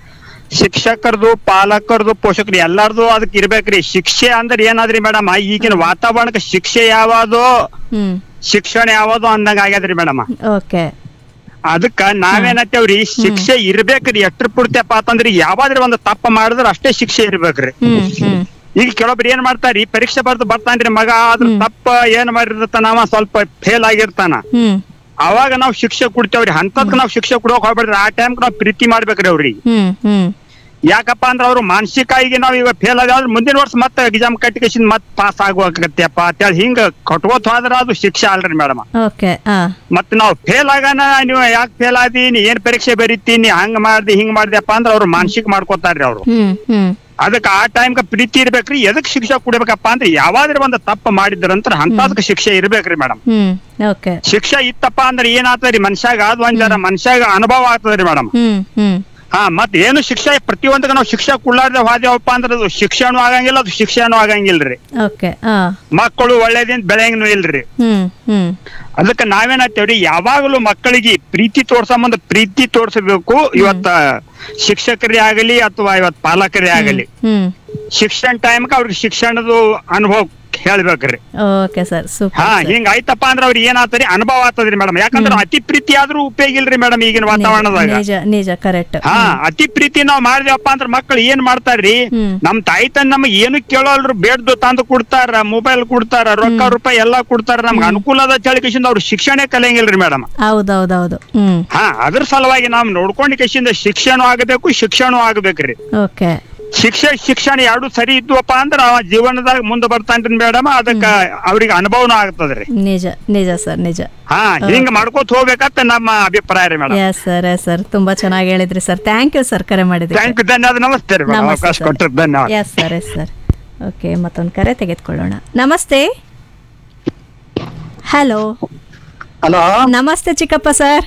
[SPEAKER 13] ಶಿಕ್ಷಕರದು ಪಾಲಕರದು ಪೋಷಕರು ಎಲ್ಲಾರ್ದು ಅದಕ್ಕೆ ಇರ್ಬೇಕ್ರಿ ಶಿಕ್ಷೆ ಅಂದ್ರೆ ಏನಾದ್ರಿ ಮೇಡಮ್ ಈಗಿನ ವಾತಾವರಣಕ್ಕೆ ಶಿಕ್ಷೆ ಯಾವುದು
[SPEAKER 1] ಹ್ಮ್
[SPEAKER 13] ಶಿಕ್ಷಣ ಯಾವುದು ಅಂದಂಗ ಆಗ್ಯದ್ರಿ ಮೇಡಮ್
[SPEAKER 1] ಓಕೆ
[SPEAKER 13] ಅದಕ್ಕ ನಾವೇನತ್ತೇವ್ರಿ ಶಿಕ್ಷೆ ಇರ್ಬೇಕ್ರಿ ಎಷ್ಟ್ರ ಪೂರ್ತಿಯಪ್ಪ ಅಂತಂದ್ರಿ ಯಾವಾದ್ರಿ ಒಂದು ತಪ್ಪ ಮಾಡಿದ್ರ ಅಷ್ಟೇ ಶಿಕ್ಷೆ ಇರ್ಬೇಕ್ರಿ
[SPEAKER 1] ಹ್ಮ್ ಹ್ಮ್
[SPEAKER 13] ಈಗ ಕೆಲವೊಬ್ರು ಏನ್ ಮಾಡ್ತಾರಿ ಪರೀಕ್ಷೆ ಬರ್ದು ಬರ್ತಾನ್ರಿ ಮಗ ಅದ್ರ ತಪ್ಪ ಏನ್ ಮಾಡಿರ್ತಾನ ಅವ ಸ್ವಲ್ಪ ಫೇಲ್ ಆಗಿರ್ತಾನ
[SPEAKER 1] ಹ್ಮ್
[SPEAKER 13] ಅವಾಗ ನಾವ್ ಶಿಕ್ಷೆ ಕೊಡ್ತೇವ್ರಿ ಅಂತದ್ಕ ನಾವ್ ಶಿಕ್ಷೆ ಕೊಡೋಕ್ ಹೋಗ್ಬೇಡ್ರಿ ಆ ಟೈಮ್ ನಾವ್ ಪ್ರೀತಿ ಮಾಡ್ಬೇಕ್ರಿ ಅವ್ರಿಗೆ
[SPEAKER 1] ಹ್ಮ್ ಹ್ಮ್
[SPEAKER 13] ಯಾಕಪ್ಪ ಅಂದ್ರ ಅವ್ರು ಮಾನಸಿಕವಾಗಿ ನಾವ್ ಇವಾಗ ಫೇಲ್ ಆದ್ರೆ ಮುಂದಿನ ವರ್ಷ ಮತ್ತೆ ಎಕ್ಸಾಮ್ ಕಟ್ಟಿಗೆಸಿಂದ ಮತ್ ಪಾಸ್ ಆಗುವಾಗತ್ತಪ್ಪ ಅಂತೇಳಿ ಹಿಂಗ ಕಟ್ಕೋತ್ ಹೋದ್ರ ಅದು ಶಿಕ್ಷೆ ಅಲ್ರಿ ಮೇಡಮ್
[SPEAKER 1] ಓಕೆ ಆ
[SPEAKER 13] ಮತ್ ನಾವ್ ಫೇಲ್ ಆಗಾನ ನೀವು ಯಾಕೆ ಫೇಲ್ ಆದಿ ನೀ ಏನ್ ಪರೀಕ್ಷೆ ಬರೀತೀನಿ ಹಂಗ ಮಾಡ್ದಿ ಹಿಂಗ್ ಮಾಡ್ದಪ್ಪ ಅಂದ್ರ ಅವ್ರು ಮಾನಸಿಕ ಮಾಡ್ಕೋತಾರ್ರಿ ಅವ್ರು
[SPEAKER 1] ಹ್ಮ್ ಹ್ಮ್
[SPEAKER 13] ಅದಕ್ಕೆ ಆ ಟೈಮ್ಗೆ ಪ್ರೀತಿ ಇರ್ಬೇಕ್ರಿ ಎದಕ್ ಶಿಕ್ಷೆ ಕೊಡ್ಬೇಕಪ್ಪ ಅಂದ್ರೆ ಯಾವಾದ್ರ ಒಂದು ತಪ್ಪು ಮಾಡಿದ್ರಂತ್ರ ಅಂತದಕ್ಕೆ ಶಿಕ್ಷೆ ಇರ್ಬೇಕ್ರಿ ಮೇಡಮ್
[SPEAKER 1] ಹ್ಮ್ ಓಕೆ
[SPEAKER 13] ಶಿಕ್ಷೆ ಇತ್ತಪ್ಪ ಅಂದ್ರೆ ಏನಾಗ್ತದ್ರಿ ಮನುಷ್ಯಾಗ ಅದ್ ಒಂದ್ ಜರ ಮನುಷ್ಯಾಗ ಅನುಭವ ಆಗ್ತದ್ರಿ ಮೇಡಮ್
[SPEAKER 1] ಹ್ಮ್ ಹ್ಮ್
[SPEAKER 13] ಹಾ ಮತ್ ಏನು ಶಿಕ್ಷೆ ಪ್ರತಿಯೊಂದಕ್ಕೆ ನಾವು ಶಿಕ್ಷೆ ಕೊಡ್ಲಾರ್ದೆ ಹೋದೇವಪ್ಪ ಅಂದ್ರೆ ಅದು ಶಿಕ್ಷಣೂ ಆಗಂಗಿಲ್ಲ ಅದು ಶಿಕ್ಷಣೂ ಆಗಂಗಿಲ್ರಿ
[SPEAKER 1] ಓಕೆ ಆ
[SPEAKER 13] ಮಕ್ಕಳು ಒಳ್ಳೇದಿಂದ ಬೆಳೆಯಂಗೂ ಇಲ್ರಿ
[SPEAKER 1] ಹ್ಮ್ ಹ್ಮ್
[SPEAKER 13] ಅದಕ್ಕೆ ನಾವೇನತ್ತೇವ್ರಿ ಯಾವಾಗಲೂ ಮಕ್ಕಳಿಗೆ ಪ್ರೀತಿ ತೋರ್ಸಂಬಂದ ಪ್ರೀತಿ ತೋರ್ಸಬೇಕು ಇವತ್ತ ಶಿಕ್ಷಕರೇ ಆಗಲಿ ಅಥವಾ ಇವತ್ ಪಾಲಕರೇ ಆಗಲಿ
[SPEAKER 1] ಹ್ಮ್
[SPEAKER 13] ಶಿಕ್ಷಣ ಟೈಮ್ಗೆ ಅವ್ರಿಗೆ ಶಿಕ್ಷಣದ ಅನುಭವ ಹೇಳ್ಬೇಕ್ರಿ
[SPEAKER 1] ಓಕೆ ಸರ್ ಸೂಪರ್
[SPEAKER 13] ಹಾ ಹಿಂಗ ಆಯ್ತಪ್ಪ ಅಂದ್ರೆ ಅವ್ರಿಗೆ ಏನಾಗ್ತದ್ರಿ ಅನುಭವ ಆಗ್ತದ್ರಿ ಮೇಡಮ್ ಯಾಕಂದ್ರೆ ಅತಿ ಪ್ರೀತಿ ಆದ್ರೂ ಉಪಯೋಗ ಇಲ್ರಿ ಮೇಡಮ್ ಈಗಿನ ವಾತಾವರಣದಾಗ
[SPEAKER 1] ನಿಜ ನಿಜ ಕರೆಕ್ಟ್
[SPEAKER 13] ಹಾ ಅತಿ ಪ್ರೀತಿ ನಾವ್ ಮಾಡಿದ್ವಪ್ಪ ಅಂದ್ರ ಮಕ್ಳು ಏನ್ ಮಾಡ್ತಾರ್ರಿ ನಮ್ ತಾಯಿ ತಂದ್ ನಮಗ್ ಏನು ಕೇಳೋಲ್ರು ಬೇಡ್ದು ತಂದು ಕೊಡ್ತಾರ ಮೊಬೈಲ್ ಕೊಡ್ತಾರ ರೊಕ್ಕ ರೂಪಾಯಿ ಎಲ್ಲಾ ಕೊಡ್ತಾರ ನಮ್ಗೆ ಅನುಕೂಲದ ಚಳಿಕೆಸಿಂದ ಅವ್ರು ಶಿಕ್ಷಣ ಕಲಿಯಂಗಿಲ್ರಿ ಮೇಡಮ್
[SPEAKER 1] ಹೌದೌದೌದು ಹ್ಮ್
[SPEAKER 13] ಹಾ ಅದ್ರ ಸಲುವಾಗಿ ನಾವ್ ನೋಡ್ಕೊಂಡ್ ಕೇಸಿಂದ ಶಿಕ್ಷಣ ಆಗಬೇಕು ಶಿಕ್ಷಣ ಆಗ್ಬೇಕ್ರಿ
[SPEAKER 1] ಓಕೆ
[SPEAKER 13] ಶಿಕ್ಷೆ ಶಿಕ್ಷಣ ಎರಡು ಸರಿ ಇದ್ವಪ್ಪ ಅಂದ್ರ ಅವ ಜೀವನದಾಗ ಮುಂದೆ ಬರ್ತಾನ್ರಿ ಮೇಡಮ್ ಅದಕ್ಕ ಅವ್ರಿಗೆ ಅನುಭವನೂ ಆಗ್ತದ್ರಿ
[SPEAKER 1] ನಿಜ ನಿಜ ಸರ್ ನಿಜ
[SPEAKER 13] ಹಾ ಹಿಂಗ್ ಮಾಡ್ಕೋತ ಹೋಗ್ಬೇಕಂತ ನಮ್ಮ ಅಭಿಪ್ರಾಯ ರೀ madam
[SPEAKER 1] yes sir yes sir ತುಂಬಾ ಚೆನ್ನಾಗಿ ಹೇಳಿದ್ರಿ ಸರ್ ಥ್ಯಾಂಕ್ ಯು ಸರ್ ಕರೆ ಮಾಡಿದ್ರಿ
[SPEAKER 13] ಥ್ಯಾಂಕ್ ಯು ಧನ್ಯವಾದ ನಮಸ್ತೆ ರೀ ಮೇಡಮ್ ಅವಕಾಶ ಕೊಟ್ಟರೆ ಧನ್ಯವಾದ
[SPEAKER 1] yes sir yes sir okay ಮತ್ತೊಂದು ಕರೆ ತೆಗೆದುಕೊಳ್ಳೋಣ ನಮಸ್ತೆ ಹಲೋ
[SPEAKER 14] ಹಲೋ
[SPEAKER 1] ನಮಸ್ತೆ ಚಿಕ್ಕಪ್ಪ ಸರ್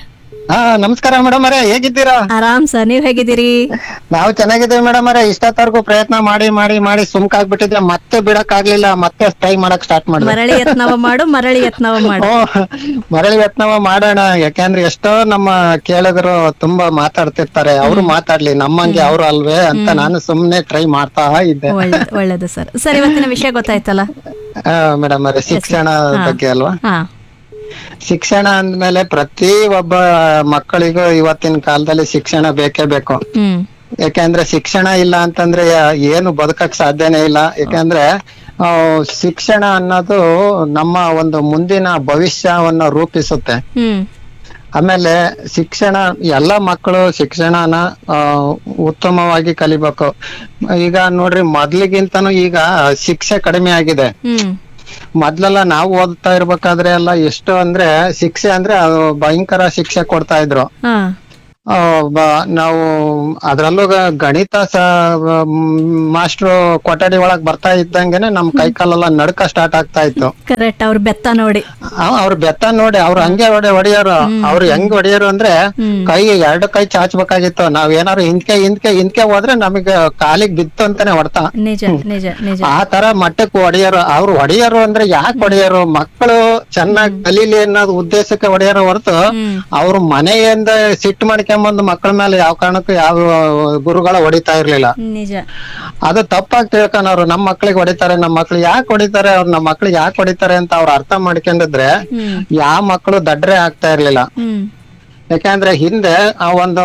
[SPEAKER 14] ಹಾ ನಮಸ್ಕಾರ ಮೇಡಮ್ ಅವರೇ ಹೇಗಿದ್ದೀರಾ
[SPEAKER 1] ಆರಾಮ್ ಸರ್ ನೀವ್ ಹೇಗಿದ್ದೀರಿ
[SPEAKER 14] ನಾವು ಚೆನ್ನಾಗಿದ್ದೀವಿ ಮೇಡಮ್ ಅವರೇ ಇಷ್ಟೊತ್ತವರೆಗೂ ಪ್ರಯತ್ನ ಮಾಡಿ ಮಾಡಿ ಮಾಡಿ ಸುಮ್ಕಾಗ್ಬಿಟ್ಟಿದ್ರೆ ಮತ್ತೆ ಬಿಡಕ್ ಆಗ್ಲಿಲ್ಲ ಮತ್ತೆ ಟ್ರೈ ಮಾಡಕ್ ಸ್ಟಾರ್ಟ್ ಮಾಡಿದೆ
[SPEAKER 1] ಮರಳಿ ಯತ್ನವ ಮಾಡು ಮರಳಿ ಯತ್ನವ ಮಾಡು
[SPEAKER 14] ಮರಳಿ ಯತ್ನವ ಮಾಡೋಣ ಯಾಕಂದ್ರೆ ಎಷ್ಟೋ ನಮ್ಮ ಕೇಳಿದ್ರು ತುಂಬಾ ಮಾತಾಡ್ತಿರ್ತಾರೆ ಅವ್ರು ಮಾತಾಡ್ಲಿ ನಮ್ಮಂಗೆ ಅವ್ರು ಅಲ್ವೇ ಅಂತ ನಾನು ಸುಮ್ನೆ ಟ್ರೈ ಮಾಡ್ತಾ ಇದ್ದೆ
[SPEAKER 1] ಒಳ್ಳೆ- ಒಳ್ಳೇದು ಸರ್ ಸರ್ ಇವತ್ತಿನ ವಿಷಯ ಗೊತ್ತಾಯ್ತಲ್ಲ
[SPEAKER 14] ಮೇಡಮ್ ಅವರೇ ಶಿಕ್ಷಣ
[SPEAKER 1] ಹಾ.
[SPEAKER 14] ಬಗ್ಗೆ ಅಲ್ವಾ
[SPEAKER 1] ಹಾ
[SPEAKER 14] ಶಿಕ್ಷಣ ಅಂದ್ಮೇಲೆ ಪ್ರತಿ ಒಬ್ಬ ಮಕ್ಕಳಿಗೂ ಇವತ್ತಿನ ಕಾಲದಲ್ಲಿ ಶಿಕ್ಷಣ ಬೇಕೇ ಬೇಕು
[SPEAKER 1] ಹ್ಮ್
[SPEAKER 14] ಯಾಕಂದ್ರೆ ಶಿಕ್ಷಣ ಇಲ್ಲ ಅಂತಂದ್ರೆ ಯಾ- ಏನು ಬದುಕಕ್ ಸಾಧ್ಯನೇ ಇಲ್ಲ ಯಾಕಂದ್ರೆ ಆ, ಶಿಕ್ಷಣ ಅನ್ನೋದು ನಮ್ಮ ಒಂದು ಮುಂದಿನ ಭವಿಷ್ಯವನ್ನ ರೂಪಿಸುತ್ತೆ
[SPEAKER 1] ಹ್ಮ್
[SPEAKER 14] ಆಮೇಲೆ ಶಿಕ್ಷಣ ಎಲ್ಲ ಮಕ್ಕಳು ಶಿಕ್ಷಣನ ಆ, ಉತ್ತಮವಾಗಿ ಕಲಿಬೇಕು ಈಗ ನೋಡ್ರಿ ಮೊದ್ಲಿಗಿಂತನೂ ಈಗ ಶಿಕ್ಷೆ ಕಡಿಮೆ ಆಗಿದೆ
[SPEAKER 1] ಹ್ಮ್
[SPEAKER 14] ಮೊದ್ಲೆಲ್ಲ ನಾವು ಓದ್ತಾ ಇರ್ಬೇಕಾದ್ರೆ ಎಲ್ಲ ಎಷ್ಟು ಅಂದ್ರೆ ಶಿಕ್ಷೆ ಅಂದ್ರೆ ಅದು ಭಯಂಕರ ಶಿಕ್ಷೆ ಕೊಡ್ತಾ ಇದ್ರು
[SPEAKER 1] ಹಾ
[SPEAKER 14] ಆ, ಬ- ನಾವು ಅದ್ರಲ್ಲೂ ಗ- ಗಣಿತ ಸ ಮಾಸ್ಟ್ರು ಕೊಠಡಿ ಒಳಗ್ ಬರ್ತಾ ಇದ್ದಂಗೆನೆ ನಮ್ ಕೈ ಕಾಲೆಲ್ಲ ನಡ್ಕ ಸ್ಟಾರ್ಟ್ ಆಗ್ತಾ ಇತ್ತು
[SPEAKER 1] ಕರೆಕ್ಟ್ ಅವ್ರ ಬೆತ್ತ ನೋಡಿ
[SPEAKER 14] ಆ- ಅವ್ರ ಬೆತ್ತ ನೋಡಿ ಅವ್ರು ಹಂಗೆ ಹೊಡೆ ಹೊಡಿಯೋರು ಅವ್ರು ಹೆಂಗ್ ಹೊಡಿಯೋರು ಅಂದ್ರೆ ಕೈ ಎರಡು ಕೈ ಚಾಚ್ಬೇಕಾಗಿತ್ತು ನಾವ್ ಏನಾರು ಹಿಂದ್ಕೆ ಹಿಂದ್ಕೆ ಹಿಂದ್ಕೆ ಹೋದ್ರೆ ನಮಗೆ ಕಾಲಿಗೆ ಬಿತ್ತು ಅಂತಾನೆ ಹೊಡ್ತಾ
[SPEAKER 1] ನಿಜ ನಿಜ ನಿಜ
[SPEAKER 14] ಆ ತರ ಮಟ್ಟಕ್ಕೆ ಹೊಡೆಯೋರು ಅವ್ರು ಹೊಡೆಯೋರು ಅಂದ್ರೆ ಯಾಕೆ ಹೊಡೆಯೋರು ಮಕ್ಕಳು ಚೆನ್ನಾಗಿ ಕಲೀಲಿ ಅನ್ನೋದು ಉದ್ದೇಶಕ್ಕೆ ಹೊಡೆಯೋರು ಹೊರತು ಅವ್ರ ಮನೆಯಿಂದ ಸಿಟ್ಟು ಮಾಡ್ಕೊಂಬಂದು ಮಕ್ಕಳ ಮೇಲೆ ಯಾವ ಕಾರಣಕ್ಕೂ ಯಾವ ಗುರುಗಳ ಹೊಡಿತಾ ಇರ್ಲಿಲ್ಲ
[SPEAKER 1] ನಿಜ
[SPEAKER 14] ಅದು ತಪ್ಪಾಗಿ ತಿಳ್ಕೊನವ್ರು ನಮ್ ಮಕ್ಳಿಗೆ ಹೊಡಿತಾರೆ ನಮ್ ಮಕ್ಳು ಯಾಕೆ ಹೊಡಿತಾರೆ ಅವ್ರು ನಮ್ ಮಕ್ಳು ಯಾಕೆ ಹೊಡಿತಾರೆ ಅಂತ ಅವ್ರು ಅರ್ಥ ಮಾಡ್ಕೊಂಡಿದ್ರೆ ಯಾವ ಮಕ್ಕಳು ದಡ್ರೆ ಆಗ್ತಾ ಇರ್ಲಿಲ್ಲ
[SPEAKER 1] ಹ್ಮ್
[SPEAKER 14] ಯಾಕಂದ್ರೆ ಹಿಂದೆ ಆ ಒಂದು